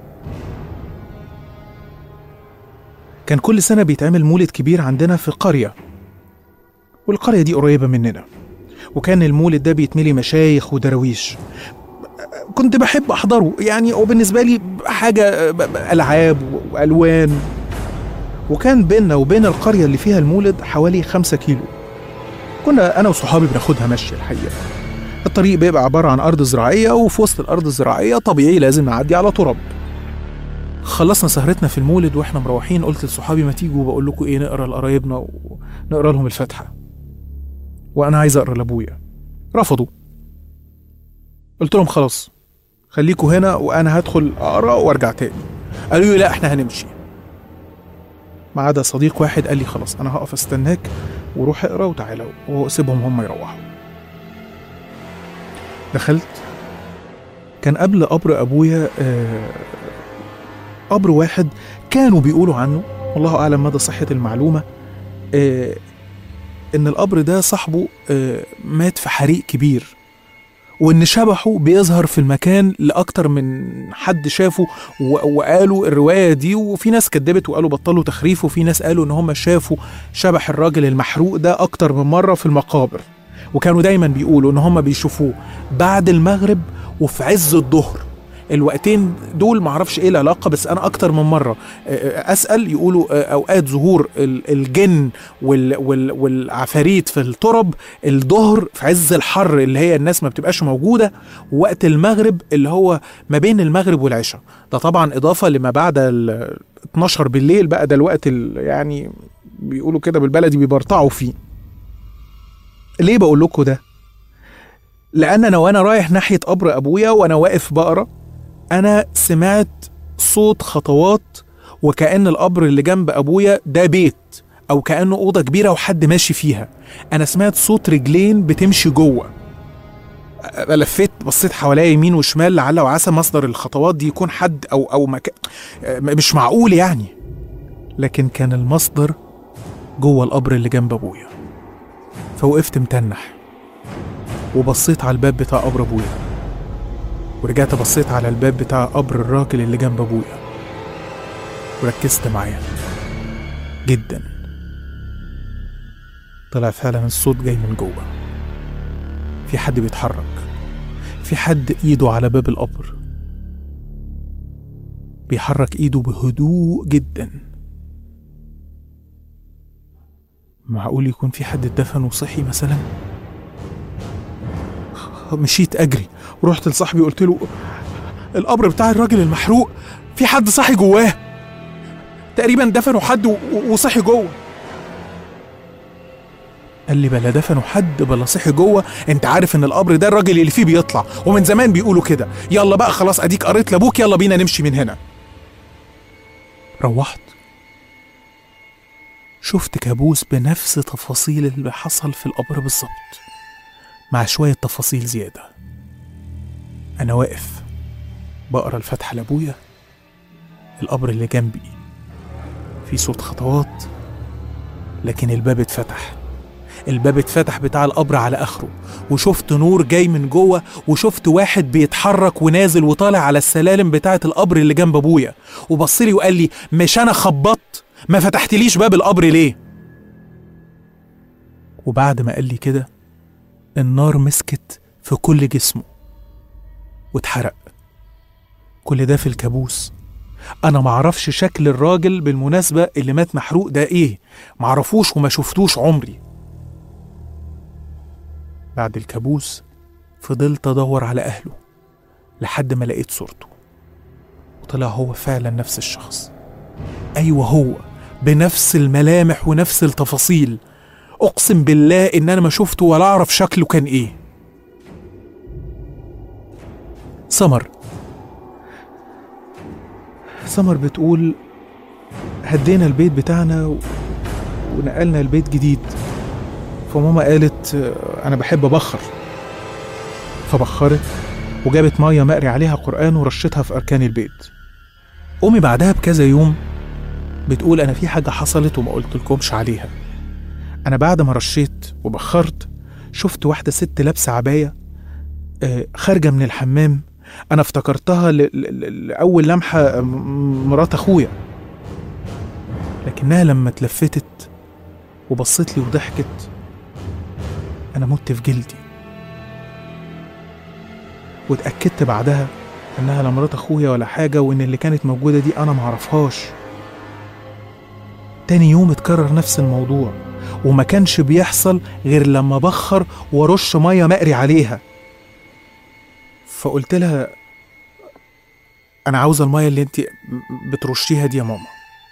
كان كل سنة بيتعمل مولد كبير عندنا في قرية والقرية دي قريبة مننا وكان المولد ده بيتملي مشايخ ودراويش كنت بحب أحضره يعني وبالنسبة لي حاجة ب- ب- ألعاب وألوان وكان بيننا وبين القرية اللي فيها المولد حوالي خمسة كيلو كنا أنا وصحابي بناخدها مشي الحقيقة الطريق بيبقى عبارة عن أرض زراعية وفي وسط الأرض الزراعية طبيعي لازم نعدي على تراب خلصنا سهرتنا في المولد واحنا مروحين قلت لصحابي ما تيجوا بقول لكم ايه نقرا لقرايبنا ونقرا لهم الفاتحه وانا عايز اقرا لابويا رفضوا قلت لهم خلاص خليكوا هنا وانا هدخل اقرا وارجع تاني قالوا لي لا احنا هنمشي ما عدا صديق واحد قال لي خلاص انا هقف استناك وروح اقرا وتعالى وسيبهم هم يروحوا دخلت كان قبل قبر ابويا آه، قبر واحد كانوا بيقولوا عنه والله اعلم مدى صحه المعلومه آه، ان القبر ده صاحبه آه، مات في حريق كبير وان شبحه بيظهر في المكان لاكتر من حد شافه و- وقالوا الروايه دي وفي ناس كدبت وقالوا بطلوا تخريف وفي ناس قالوا ان هم شافوا شبح الراجل المحروق ده اكتر من مره في المقابر وكانوا دايما بيقولوا ان هم بيشوفوه بعد المغرب وفي عز الظهر الوقتين دول معرفش ايه العلاقه بس انا اكتر من مره آه، اسال يقولوا آه، اوقات ظهور ال- الجن وال وال والعفاريت في الترب الظهر في عز الحر اللي هي الناس ما بتبقاش موجوده ووقت المغرب اللي هو ما بين المغرب والعشاء ده طبعا اضافه لما بعد ال 12 بالليل بقى ده الوقت ال- يعني بيقولوا كده بالبلدي بيبرطعوا فيه ليه بقول لكم ده لان انا وانا رايح ناحيه قبر ابويا وانا واقف بقرا انا سمعت صوت خطوات وكأن القبر اللي جنب ابويا ده بيت او كأنه اوضه كبيره وحد ماشي فيها انا سمعت صوت رجلين بتمشي جوه أ- لفيت بصيت حواليا يمين وشمال لعل وعسى مصدر الخطوات دي يكون حد او او مكان مش معقول يعني لكن كان المصدر جوه القبر اللي جنب ابويا فوقفت متنح وبصيت على الباب بتاع قبر ابويا ورجعت بصيت على الباب بتاع قبر الراجل اللي جنب ابويا وركزت معاه جدا طلع فعلا الصوت جاي من جوه في حد بيتحرك في حد ايده على باب القبر بيحرك ايده بهدوء جدا معقول يكون في حد اتدفن وصحي مثلا مشيت اجري ورحت لصاحبي قلت له القبر بتاع الراجل المحروق في حد صاحي جواه تقريبا دفنوا حد و- و- وصحي جوه قال لي بلا دفنوا حد بلا صحي جوه انت عارف ان القبر ده الراجل اللي فيه بيطلع ومن زمان بيقولوا كده يلا بقى خلاص اديك قريت لابوك يلا بينا نمشي من هنا روحت شفت كابوس بنفس تفاصيل اللي حصل في القبر بالظبط مع شوية تفاصيل زيادة أنا واقف بقرا الفاتحة لأبويا القبر اللي جنبي في صوت خطوات لكن الباب اتفتح الباب اتفتح بتاع القبر على اخره وشفت نور جاي من جوه وشفت واحد بيتحرك ونازل وطالع على السلالم بتاعه القبر اللي جنب ابويا وبص لي وقال لي مش انا خبطت ما فتحتليش باب القبر ليه وبعد ما قال لي كده النار مسكت في كل جسمه واتحرق كل ده في الكابوس انا معرفش شكل الراجل بالمناسبة اللي مات محروق ده ايه معرفوش وما شفتوش عمري بعد الكابوس فضلت ادور على اهله لحد ما لقيت صورته وطلع هو فعلا نفس الشخص ايوه هو بنفس الملامح ونفس التفاصيل اقسم بالله ان انا ما شفته ولا اعرف شكله كان ايه سمر سمر بتقول هدينا البيت بتاعنا و... ونقلنا البيت جديد فماما قالت آه، انا بحب ابخر فبخرت وجابت ميه مقري عليها قران ورشتها في اركان البيت امي بعدها بكذا يوم بتقول انا في حاجه حصلت وما قلتلكمش عليها انا بعد ما رشيت وبخرت شفت واحده ست لابسه عبايه آه، خارجه من الحمام انا افتكرتها ل- ل- ل- لاول لمحه آه، م- مرات اخويا لكنها لما اتلفتت وبصت لي وضحكت انا مت في جلدي واتاكدت بعدها انها لا مرات اخويا ولا حاجه وان اللي كانت موجوده دي انا معرفهاش تاني يوم اتكرر نفس الموضوع وما كانش بيحصل غير لما بخر ورش ميه مقري عليها فقلت لها انا عاوزه الميه اللي انت بترشيها دي يا ماما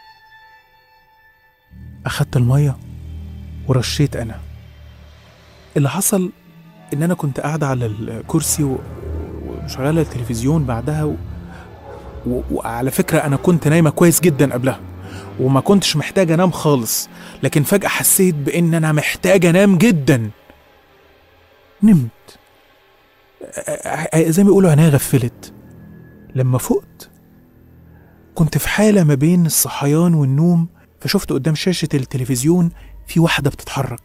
اخدت الميه ورشيت انا اللي حصل ان انا كنت قاعده على الكرسي و- ومشغله التلفزيون بعدها و... و... وعلى فكره انا كنت نايمه كويس جدا قبلها وما كنتش محتاج انام خالص لكن فجاه حسيت بان انا محتاج انام جدا نمت ع- ع- زي ما بيقولوا عينيا غفلت لما فقت كنت في حالة ما بين الصحيان والنوم فشفت قدام شاشة التلفزيون في واحدة بتتحرك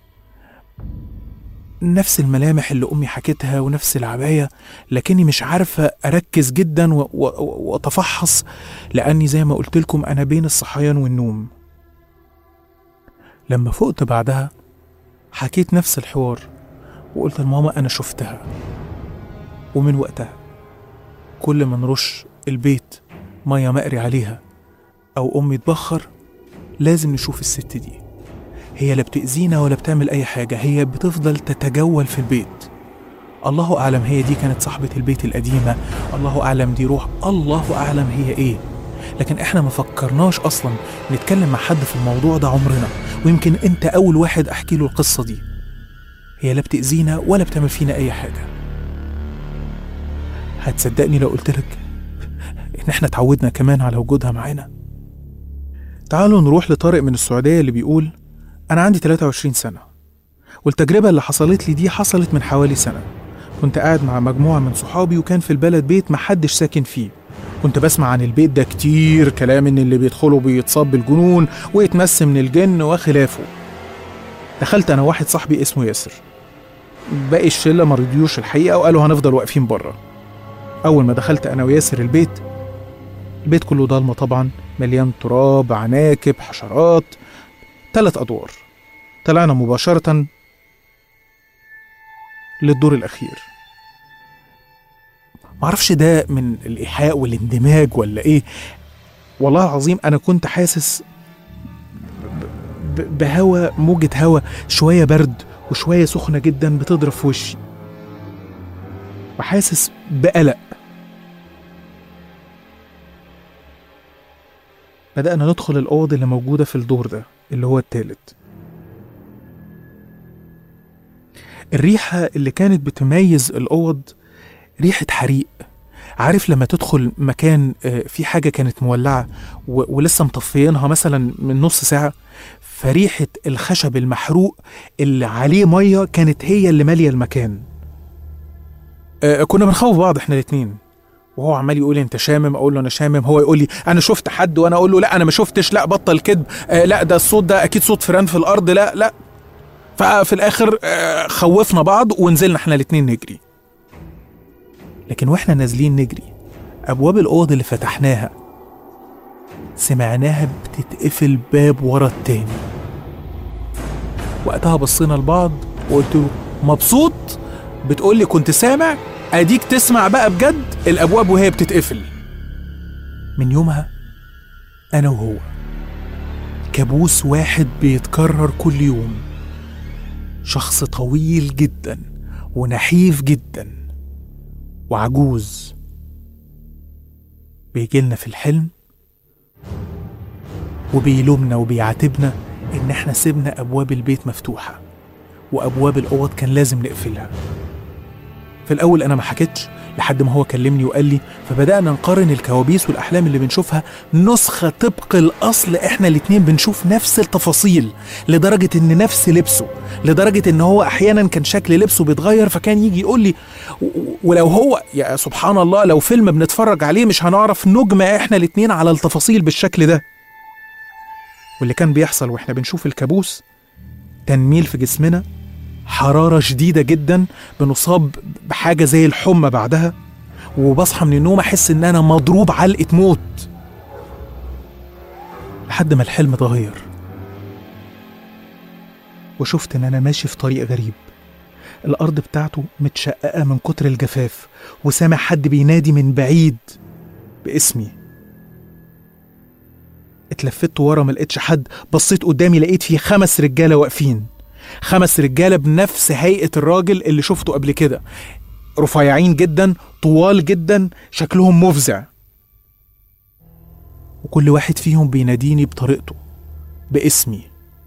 نفس الملامح اللي أمي حكتها ونفس العباية لكني مش عارفة أركز جدا و- و- و- وأتفحص لأني زي ما قلت لكم أنا بين الصحيان والنوم لما فقت بعدها حكيت نفس الحوار وقلت لماما أنا شفتها ومن وقتها كل ما نرش البيت مية مقري عليها أو أمي تبخر لازم نشوف الست دي هي لا بتأذينا ولا بتعمل أي حاجة هي بتفضل تتجول في البيت الله أعلم هي دي كانت صاحبة البيت القديمة الله أعلم دي روح الله أعلم هي إيه لكن إحنا ما فكرناش أصلا نتكلم مع حد في الموضوع ده عمرنا ويمكن أنت أول واحد أحكي له القصة دي هي لا بتأذينا ولا بتعمل فينا أي حاجة هتصدقني لو قلت لك إن إحنا اتعودنا كمان على وجودها معانا تعالوا نروح لطارق من السعودية اللي بيقول أنا عندي 23 سنة والتجربة اللي حصلت لي دي حصلت من حوالي سنة كنت قاعد مع مجموعة من صحابي وكان في البلد بيت محدش ساكن فيه كنت بسمع عن البيت ده كتير كلام ان اللي بيدخله بيتصاب بالجنون ويتمس من الجن وخلافه دخلت انا واحد صاحبي اسمه ياسر باقي الشله ما رضيوش الحقيقه وقالوا هنفضل واقفين بره اول ما دخلت انا وياسر البيت البيت كله ضلمه طبعا مليان تراب عناكب حشرات ثلاث ادوار طلعنا مباشره للدور الاخير معرفش ده من الايحاء والاندماج ولا ايه والله العظيم انا كنت حاسس ب- ب- بهوا موجة هوا شوية برد وشوية سخنة جدا بتضرب في وشي وحاسس بقلق بدأنا ندخل الأوض اللي موجودة في الدور ده اللي هو التالت الريحة اللي كانت بتميز الأوض ريحة حريق عارف لما تدخل مكان آه، في حاجة كانت مولعة و- ولسه مطفيينها مثلا من نص ساعة فريحة الخشب المحروق اللي عليه مية كانت هي اللي مالية المكان آه، كنا بنخوف بعض احنا الاتنين وهو عمال يقول لي انت شامم اقول له انا شامم هو يقول لي انا شفت حد وانا اقول له لا انا ما شفتش لا بطل كذب آه لا ده الصوت ده اكيد صوت فيران في الارض لا لا ففي الاخر آه خوفنا بعض ونزلنا احنا الاتنين نجري لكن واحنا نازلين نجري ابواب الاوض اللي فتحناها سمعناها بتتقفل باب ورا التاني وقتها بصينا لبعض وقلت له مبسوط بتقول لي كنت سامع اديك تسمع بقى بجد الابواب وهي بتتقفل من يومها انا وهو كابوس واحد بيتكرر كل يوم شخص طويل جدا ونحيف جدا وعجوز بيجيلنا في الحلم وبيلومنا وبيعاتبنا ان احنا سيبنا ابواب البيت مفتوحه وابواب الاوض كان لازم نقفلها في الاول انا ما حكيتش لحد ما هو كلمني وقال لي فبدانا نقارن الكوابيس والاحلام اللي بنشوفها نسخه طبق الاصل احنا الاتنين بنشوف نفس التفاصيل لدرجه ان نفس لبسه لدرجه ان هو احيانا كان شكل لبسه بيتغير فكان يجي يقول لي و- و- ولو هو يا سبحان الله لو فيلم بنتفرج عليه مش هنعرف نجمع احنا الاتنين على التفاصيل بالشكل ده واللي كان بيحصل واحنا بنشوف الكابوس تنميل في جسمنا حرارة شديدة جدا بنصاب بحاجة زي الحمى بعدها وبصحى من النوم أحس إن أنا مضروب علقة موت لحد ما الحلم اتغير وشفت إن أنا ماشي في طريق غريب الأرض بتاعته متشققة من كتر الجفاف وسامع حد بينادي من بعيد باسمي اتلفت ورا ما لقيتش حد بصيت قدامي لقيت فيه خمس رجاله واقفين خمس رجاله بنفس هيئه الراجل اللي شفته قبل كده رفيعين جدا طوال جدا شكلهم مفزع وكل واحد فيهم بيناديني بطريقته باسمي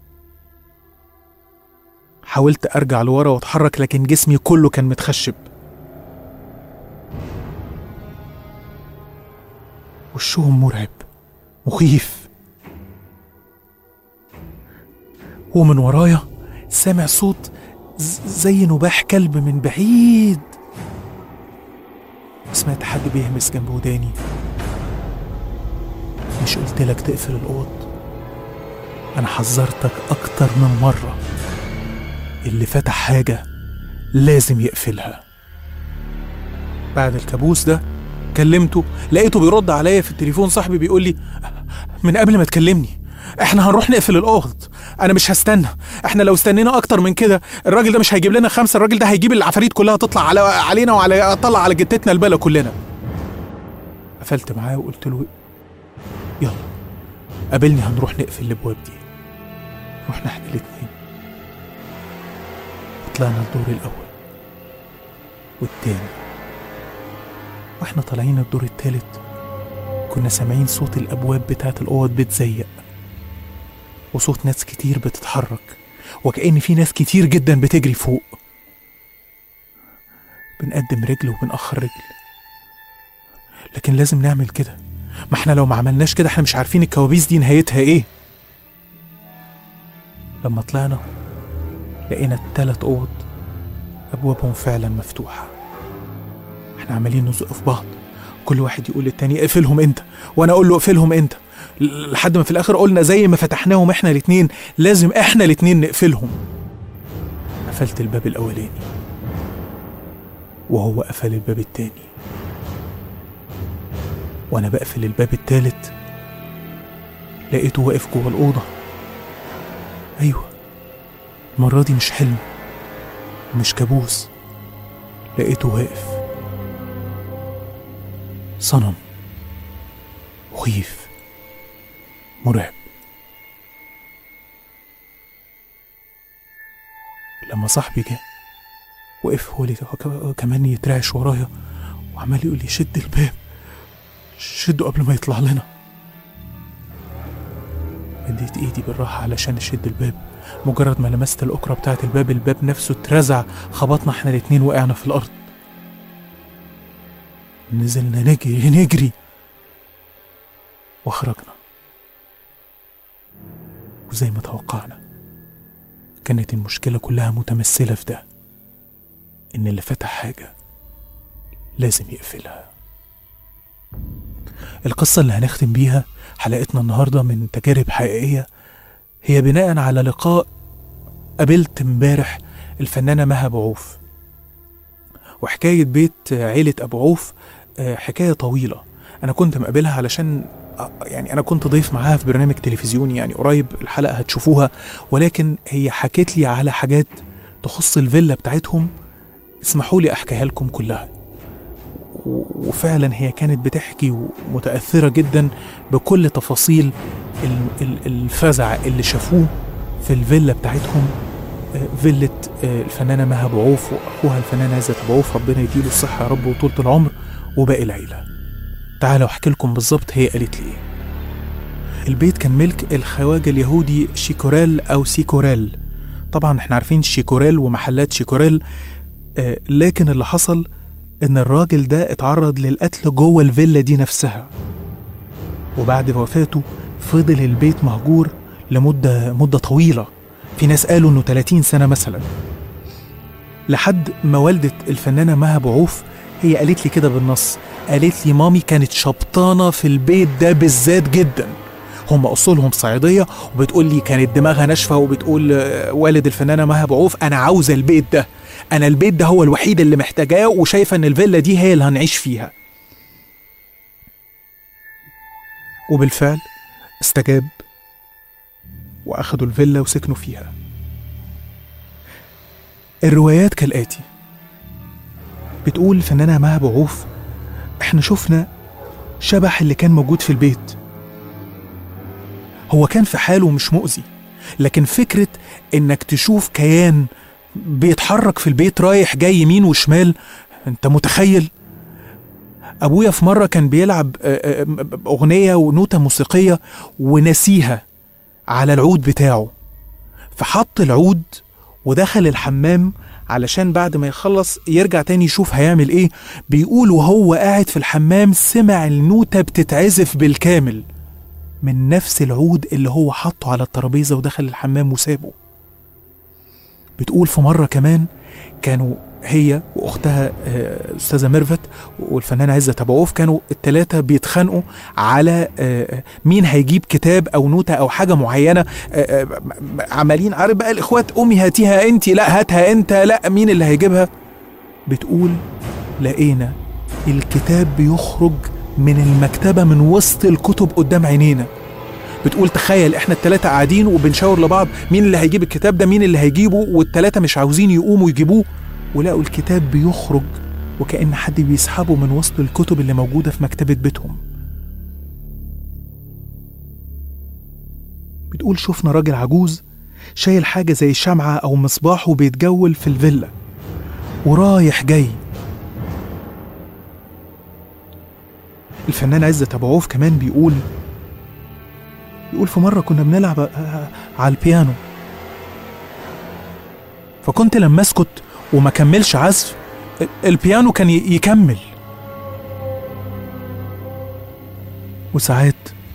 حاولت ارجع لورا واتحرك لكن جسمي كله كان متخشب وشهم مرعب مخيف ومن ورايا سامع صوت ز- زي نباح كلب من بعيد سمعت حد بيهمس جنب وداني مش قلت لك تقفل الأوض أنا حذرتك أكتر من مرة اللي فتح حاجة لازم يقفلها بعد الكابوس ده كلمته لقيته بيرد عليا في التليفون صاحبي بيقول لي من قبل ما تكلمني احنا هنروح نقفل الاوض انا مش هستنى احنا لو استنينا اكتر من كده الراجل ده مش هيجيب لنا خمسه الراجل ده هيجيب العفاريت كلها تطلع على علينا وعلى طلع على جتتنا البلا كلنا قفلت معاه وقلت له يلا قابلني هنروح نقفل الابواب دي رحنا احنا الاتنين طلعنا الدور الاول والتاني واحنا طالعين الدور التالت كنا سامعين صوت الابواب بتاعت الاوض بتزيق وصوت ناس كتير بتتحرك وكأن في ناس كتير جدا بتجري فوق بنقدم رجل وبنأخر رجل لكن لازم نعمل كده ما احنا لو ما عملناش كده احنا مش عارفين الكوابيس دي نهايتها ايه لما طلعنا لقينا التلات اوض ابوابهم فعلا مفتوحه احنا عمالين نزق في بعض كل واحد يقول للتاني اقفلهم انت وانا اقول له اقفلهم انت ل- لحد ما في الاخر قلنا زي ما فتحناهم احنا الاتنين لازم احنا الاتنين نقفلهم قفلت الباب الاولاني وهو قفل الباب التاني وانا بقفل الباب التالت لقيته واقف جوه الاوضه ايوه المره دي مش حلم مش كابوس لقيته واقف صنم مخيف مرعب لما صاحبي جه وقف هو اللي ك- كمان يترعش ورايا وعمال يقول لي شد الباب شده قبل ما يطلع لنا مديت ايدي بالراحة علشان اشد الباب مجرد ما لمست الأكرة بتاعت الباب الباب نفسه اترزع خبطنا احنا الاتنين وقعنا في الأرض نزلنا نجري نجري وخرجنا وزي ما توقعنا كانت المشكلة كلها متمثلة في ده إن اللي فتح حاجة لازم يقفلها القصة اللي هنختم بيها حلقتنا النهاردة من تجارب حقيقية هي بناء على لقاء قابلت امبارح الفنانة مها بعوف وحكاية بيت عيلة أبو عوف آه، حكاية طويلة أنا كنت مقابلها علشان آه، يعني أنا كنت ضيف معاها في برنامج تلفزيوني يعني قريب الحلقة هتشوفوها ولكن هي حكت لي على حاجات تخص الفيلا بتاعتهم اسمحوا لي أحكيها لكم كلها و- وفعلا هي كانت بتحكي ومتأثرة جدا بكل تفاصيل ال- ال- الفزع اللي شافوه في الفيلا بتاعتهم آه، فيلة آه، الفنانة مها أبو عوف وأخوها الفنان عزت أبو عوف ربنا يديله الصحة يا رب وطولة العمر وباقي العيلة تعالوا أحكي لكم بالظبط هي قالت لي إيه البيت كان ملك الخواجة اليهودي شيكوريل أو سيكوريل طبعا احنا عارفين شيكوريل ومحلات شيكوريل آه، لكن اللي حصل ان الراجل ده اتعرض للقتل جوه الفيلا دي نفسها وبعد وفاته فضل البيت مهجور لمدة مدة طويلة في ناس قالوا انه 30 سنة مثلا لحد ما والدة الفنانة مها بعوف هي قالت لي كده بالنص قالت لي مامي كانت شبطانة في البيت ده بالذات جدا هم اصولهم صعيديه وبتقول لي كانت دماغها ناشفه وبتقول آه، والد الفنانه مها بعوف انا عاوزه البيت ده انا البيت ده هو الوحيد اللي محتاجاه وشايفه ان الفيلا دي هي اللي هنعيش فيها وبالفعل استجاب واخدوا الفيلا وسكنوا فيها الروايات كالاتي بتقول الفنانه مها بعوف احنا شفنا شبح اللي كان موجود في البيت هو كان في حاله مش مؤذي لكن فكرة انك تشوف كيان بيتحرك في البيت رايح جاي يمين وشمال انت متخيل ابويا في مرة كان بيلعب آه، آه، اغنية ونوتة موسيقية ونسيها على العود بتاعه فحط العود ودخل الحمام علشان بعد ما يخلص يرجع تاني يشوف هيعمل ايه بيقول وهو قاعد في الحمام سمع النوتة بتتعزف بالكامل من نفس العود اللي هو حطه على الترابيزة ودخل الحمام وسابه بتقول في مرة كمان كانوا هي واختها آه، استاذه ميرفت والفنانه عزه ابو عوف كانوا الثلاثه بيتخانقوا على آه، مين هيجيب كتاب او نوته او حاجه معينه آه، آه، م- م- عمالين عارف بقى الاخوات امي هاتيها انت لا هاتها انت لا مين اللي هيجيبها بتقول لقينا الكتاب بيخرج من المكتبه من وسط الكتب قدام عينينا بتقول تخيل احنا التلاتة قاعدين وبنشاور لبعض مين اللي هيجيب الكتاب ده مين اللي هيجيبه والتلاتة مش عاوزين يقوموا يجيبوه ولقوا الكتاب بيخرج وكأن حد بيسحبه من وسط الكتب اللي موجودة في مكتبة بيتهم بتقول شفنا راجل عجوز شايل حاجة زي شمعة أو مصباح وبيتجول في الفيلا ورايح جاي الفنان عزت أبو عوف كمان بيقول بيقول في مرة كنا بنلعب آه، على البيانو فكنت لما اسكت وما كملش عزف ال- البيانو كان ي- يكمل وساعات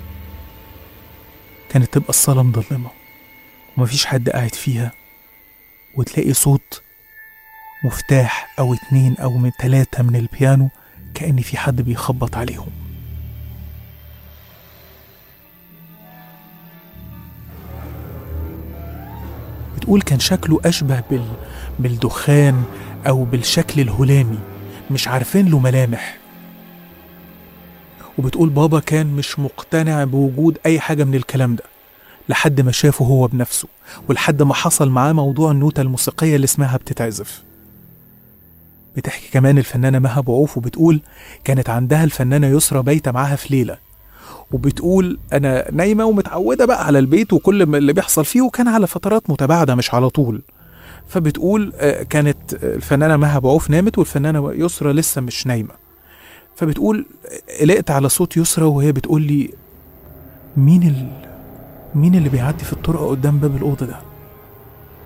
كانت تبقى الصالة مظلمة ومفيش حد قاعد فيها وتلاقي صوت مفتاح أو اتنين أو من تلاتة من البيانو كأن في حد بيخبط عليهم بتقول كان شكله أشبه بال... بالدخان أو بالشكل الهلامي مش عارفين له ملامح وبتقول بابا كان مش مقتنع بوجود أي حاجة من الكلام ده لحد ما شافه هو بنفسه ولحد ما حصل معاه موضوع النوتة الموسيقية اللي اسمها بتتعزف بتحكي كمان الفنانة مها بعوف وبتقول كانت عندها الفنانة يسرى بايتة معاها في ليلة وبتقول انا نايمه ومتعوده بقى على البيت وكل ما اللي بيحصل فيه وكان على فترات متباعده مش على طول فبتقول آه، كانت آه، الفنانه مها بعوف نامت والفنانه يسرى لسه مش نايمه فبتقول آه، قلقت على صوت يسرى وهي بتقول لي مين ال... مين اللي بيعدي في الطرقه قدام باب الاوضه ده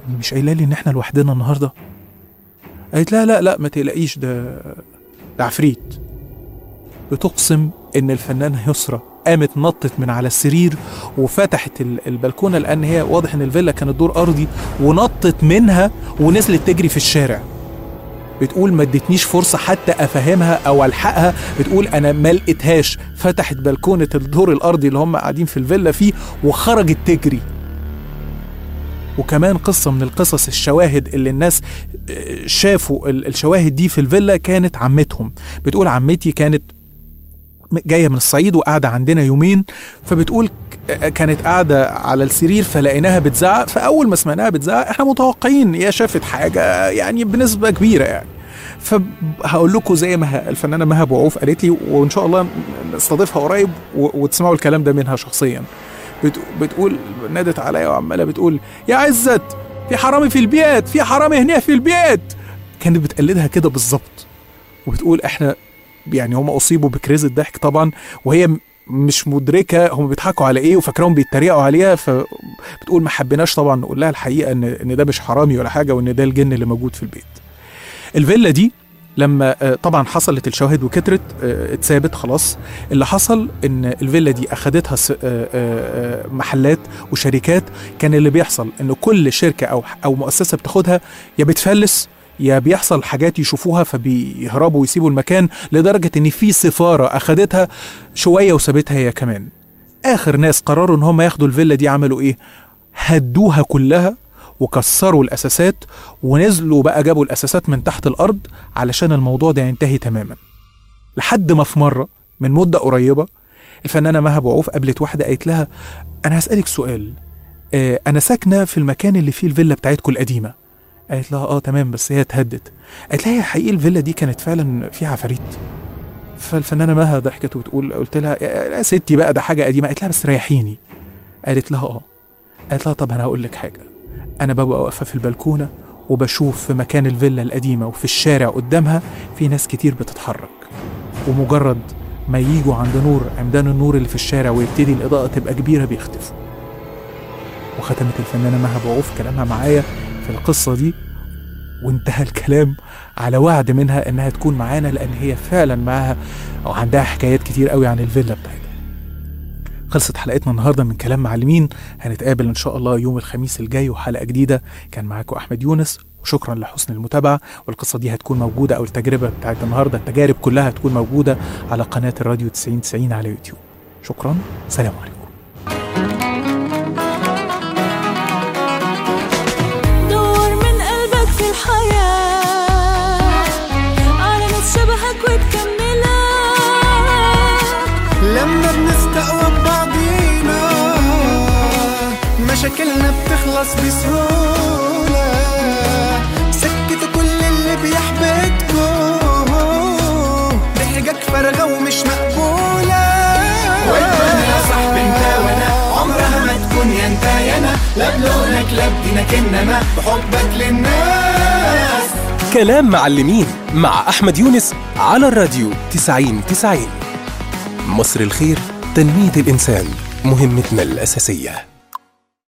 يعني مش قايله لي ان احنا لوحدنا النهارده قالت لا لا لا ما تقلقيش ده ده عفريت بتقسم ان الفنانه يسرى قامت نطت من على السرير وفتحت ال- البلكونه لان هي واضح ان الفيلا كانت دور ارضي ونطت منها ونزلت تجري في الشارع بتقول ما ادتنيش فرصه حتى افهمها او الحقها بتقول انا ما لقيتهاش فتحت بلكونه الدور الارضي اللي هم قاعدين في الفيلا فيه وخرجت تجري وكمان قصة من القصص الشواهد اللي الناس آه، شافوا ال- الشواهد دي في الفيلا كانت عمتهم بتقول عمتي كانت م- جاية من الصعيد وقاعدة عندنا يومين فبتقول ك- آه، كانت قاعدة على السرير فلقيناها بتزعق فأول ما سمعناها بتزعق احنا متوقعين هي شافت حاجة يعني بنسبة كبيرة يعني فهقول لكم زي ما ه- الفنانة مها أبو عوف قالت لي وإن شاء الله نستضيفها قريب و- وتسمعوا الكلام ده منها شخصيا بت- بتقول نادت عليا وعماله بتقول يا عزت في حرامي في البيت في حرامي هنا في البيت كانت بتقلدها كده بالظبط وبتقول احنا يعني هم اصيبوا بكريزة ضحك طبعا وهي م- مش مدركه هم بيضحكوا على ايه وفاكراهم بيتريقوا عليها فبتقول ما حبيناش طبعا نقول لها الحقيقه ان ان ده مش حرامي ولا حاجه وان ده الجن اللي موجود في البيت. الفيلا دي لما آه، طبعا حصلت الشواهد وكترت آه، اتثابت خلاص اللي حصل ان الفيلا دي اخدتها س- آه، آه، آه، محلات وشركات كان اللي بيحصل ان كل شركه او او مؤسسه بتاخدها يا بتفلس يا بيحصل حاجات يشوفوها فبيهربوا ويسيبوا المكان لدرجه ان في سفاره اخدتها شويه وسابتها هي كمان اخر ناس قرروا ان هم ياخدوا الفيلا دي عملوا ايه هدوها كلها وكسروا الاساسات ونزلوا بقى جابوا الاساسات من تحت الارض علشان الموضوع ده ينتهي تماما لحد ما في مره من مده قريبه الفنانه مها أبو عوف قابلت واحده قالت لها انا هسالك سؤال آه انا ساكنه في المكان اللي فيه الفيلا بتاعتكم القديمه قالت لها اه تمام بس هي اتهدت قالت لها هي حقيقي الفيلا دي كانت فعلا فيها عفاريت فالفنانه مها ضحكت وتقول قلت لها يا يا ستي بقى ده حاجه قديمه قالت لها بس ريحيني قالت لها اه قالت لها طب انا هقول لك حاجه انا ببقى واقفه في البلكونه وبشوف في مكان الفيلا القديمه وفي الشارع قدامها في ناس كتير بتتحرك ومجرد ما ييجوا عند نور عمدان النور اللي في الشارع ويبتدي الاضاءه تبقى كبيره بيختفوا وختمت الفنانه مها أبو عوف كلامها معايا في القصه دي وانتهى الكلام على وعد منها انها تكون معانا لان هي فعلا معاها او عندها حكايات كتير قوي عن الفيلا بتاعتها خلصت حلقتنا النهارده من كلام معلمين هنتقابل ان شاء الله يوم الخميس الجاي وحلقه جديده كان معاكم احمد يونس وشكرا لحسن المتابعه والقصه دي هتكون موجوده او التجربه بتاعت النهارده التجارب كلها هتكون موجوده على قناه الراديو 90 90 على يوتيوب شكرا سلام عليكم دور من قلبك في الحياة على ناس شبهك وتكملك لما بنستقوى ببعضينا مشاكلنا بتخلص بسهولة سكتوا كل اللي بيحبطكوا ضحكك فارغة ومش مقبولة والدنيا يا صاحبي انت وانا عمرها ما تكون يا انت يا انا لا بلونك لا بدينك انما بحبك للناس كلام معلمين مع أحمد يونس على الراديو 90 90 مصر الخير تنمية الإنسان مهمتنا الأساسية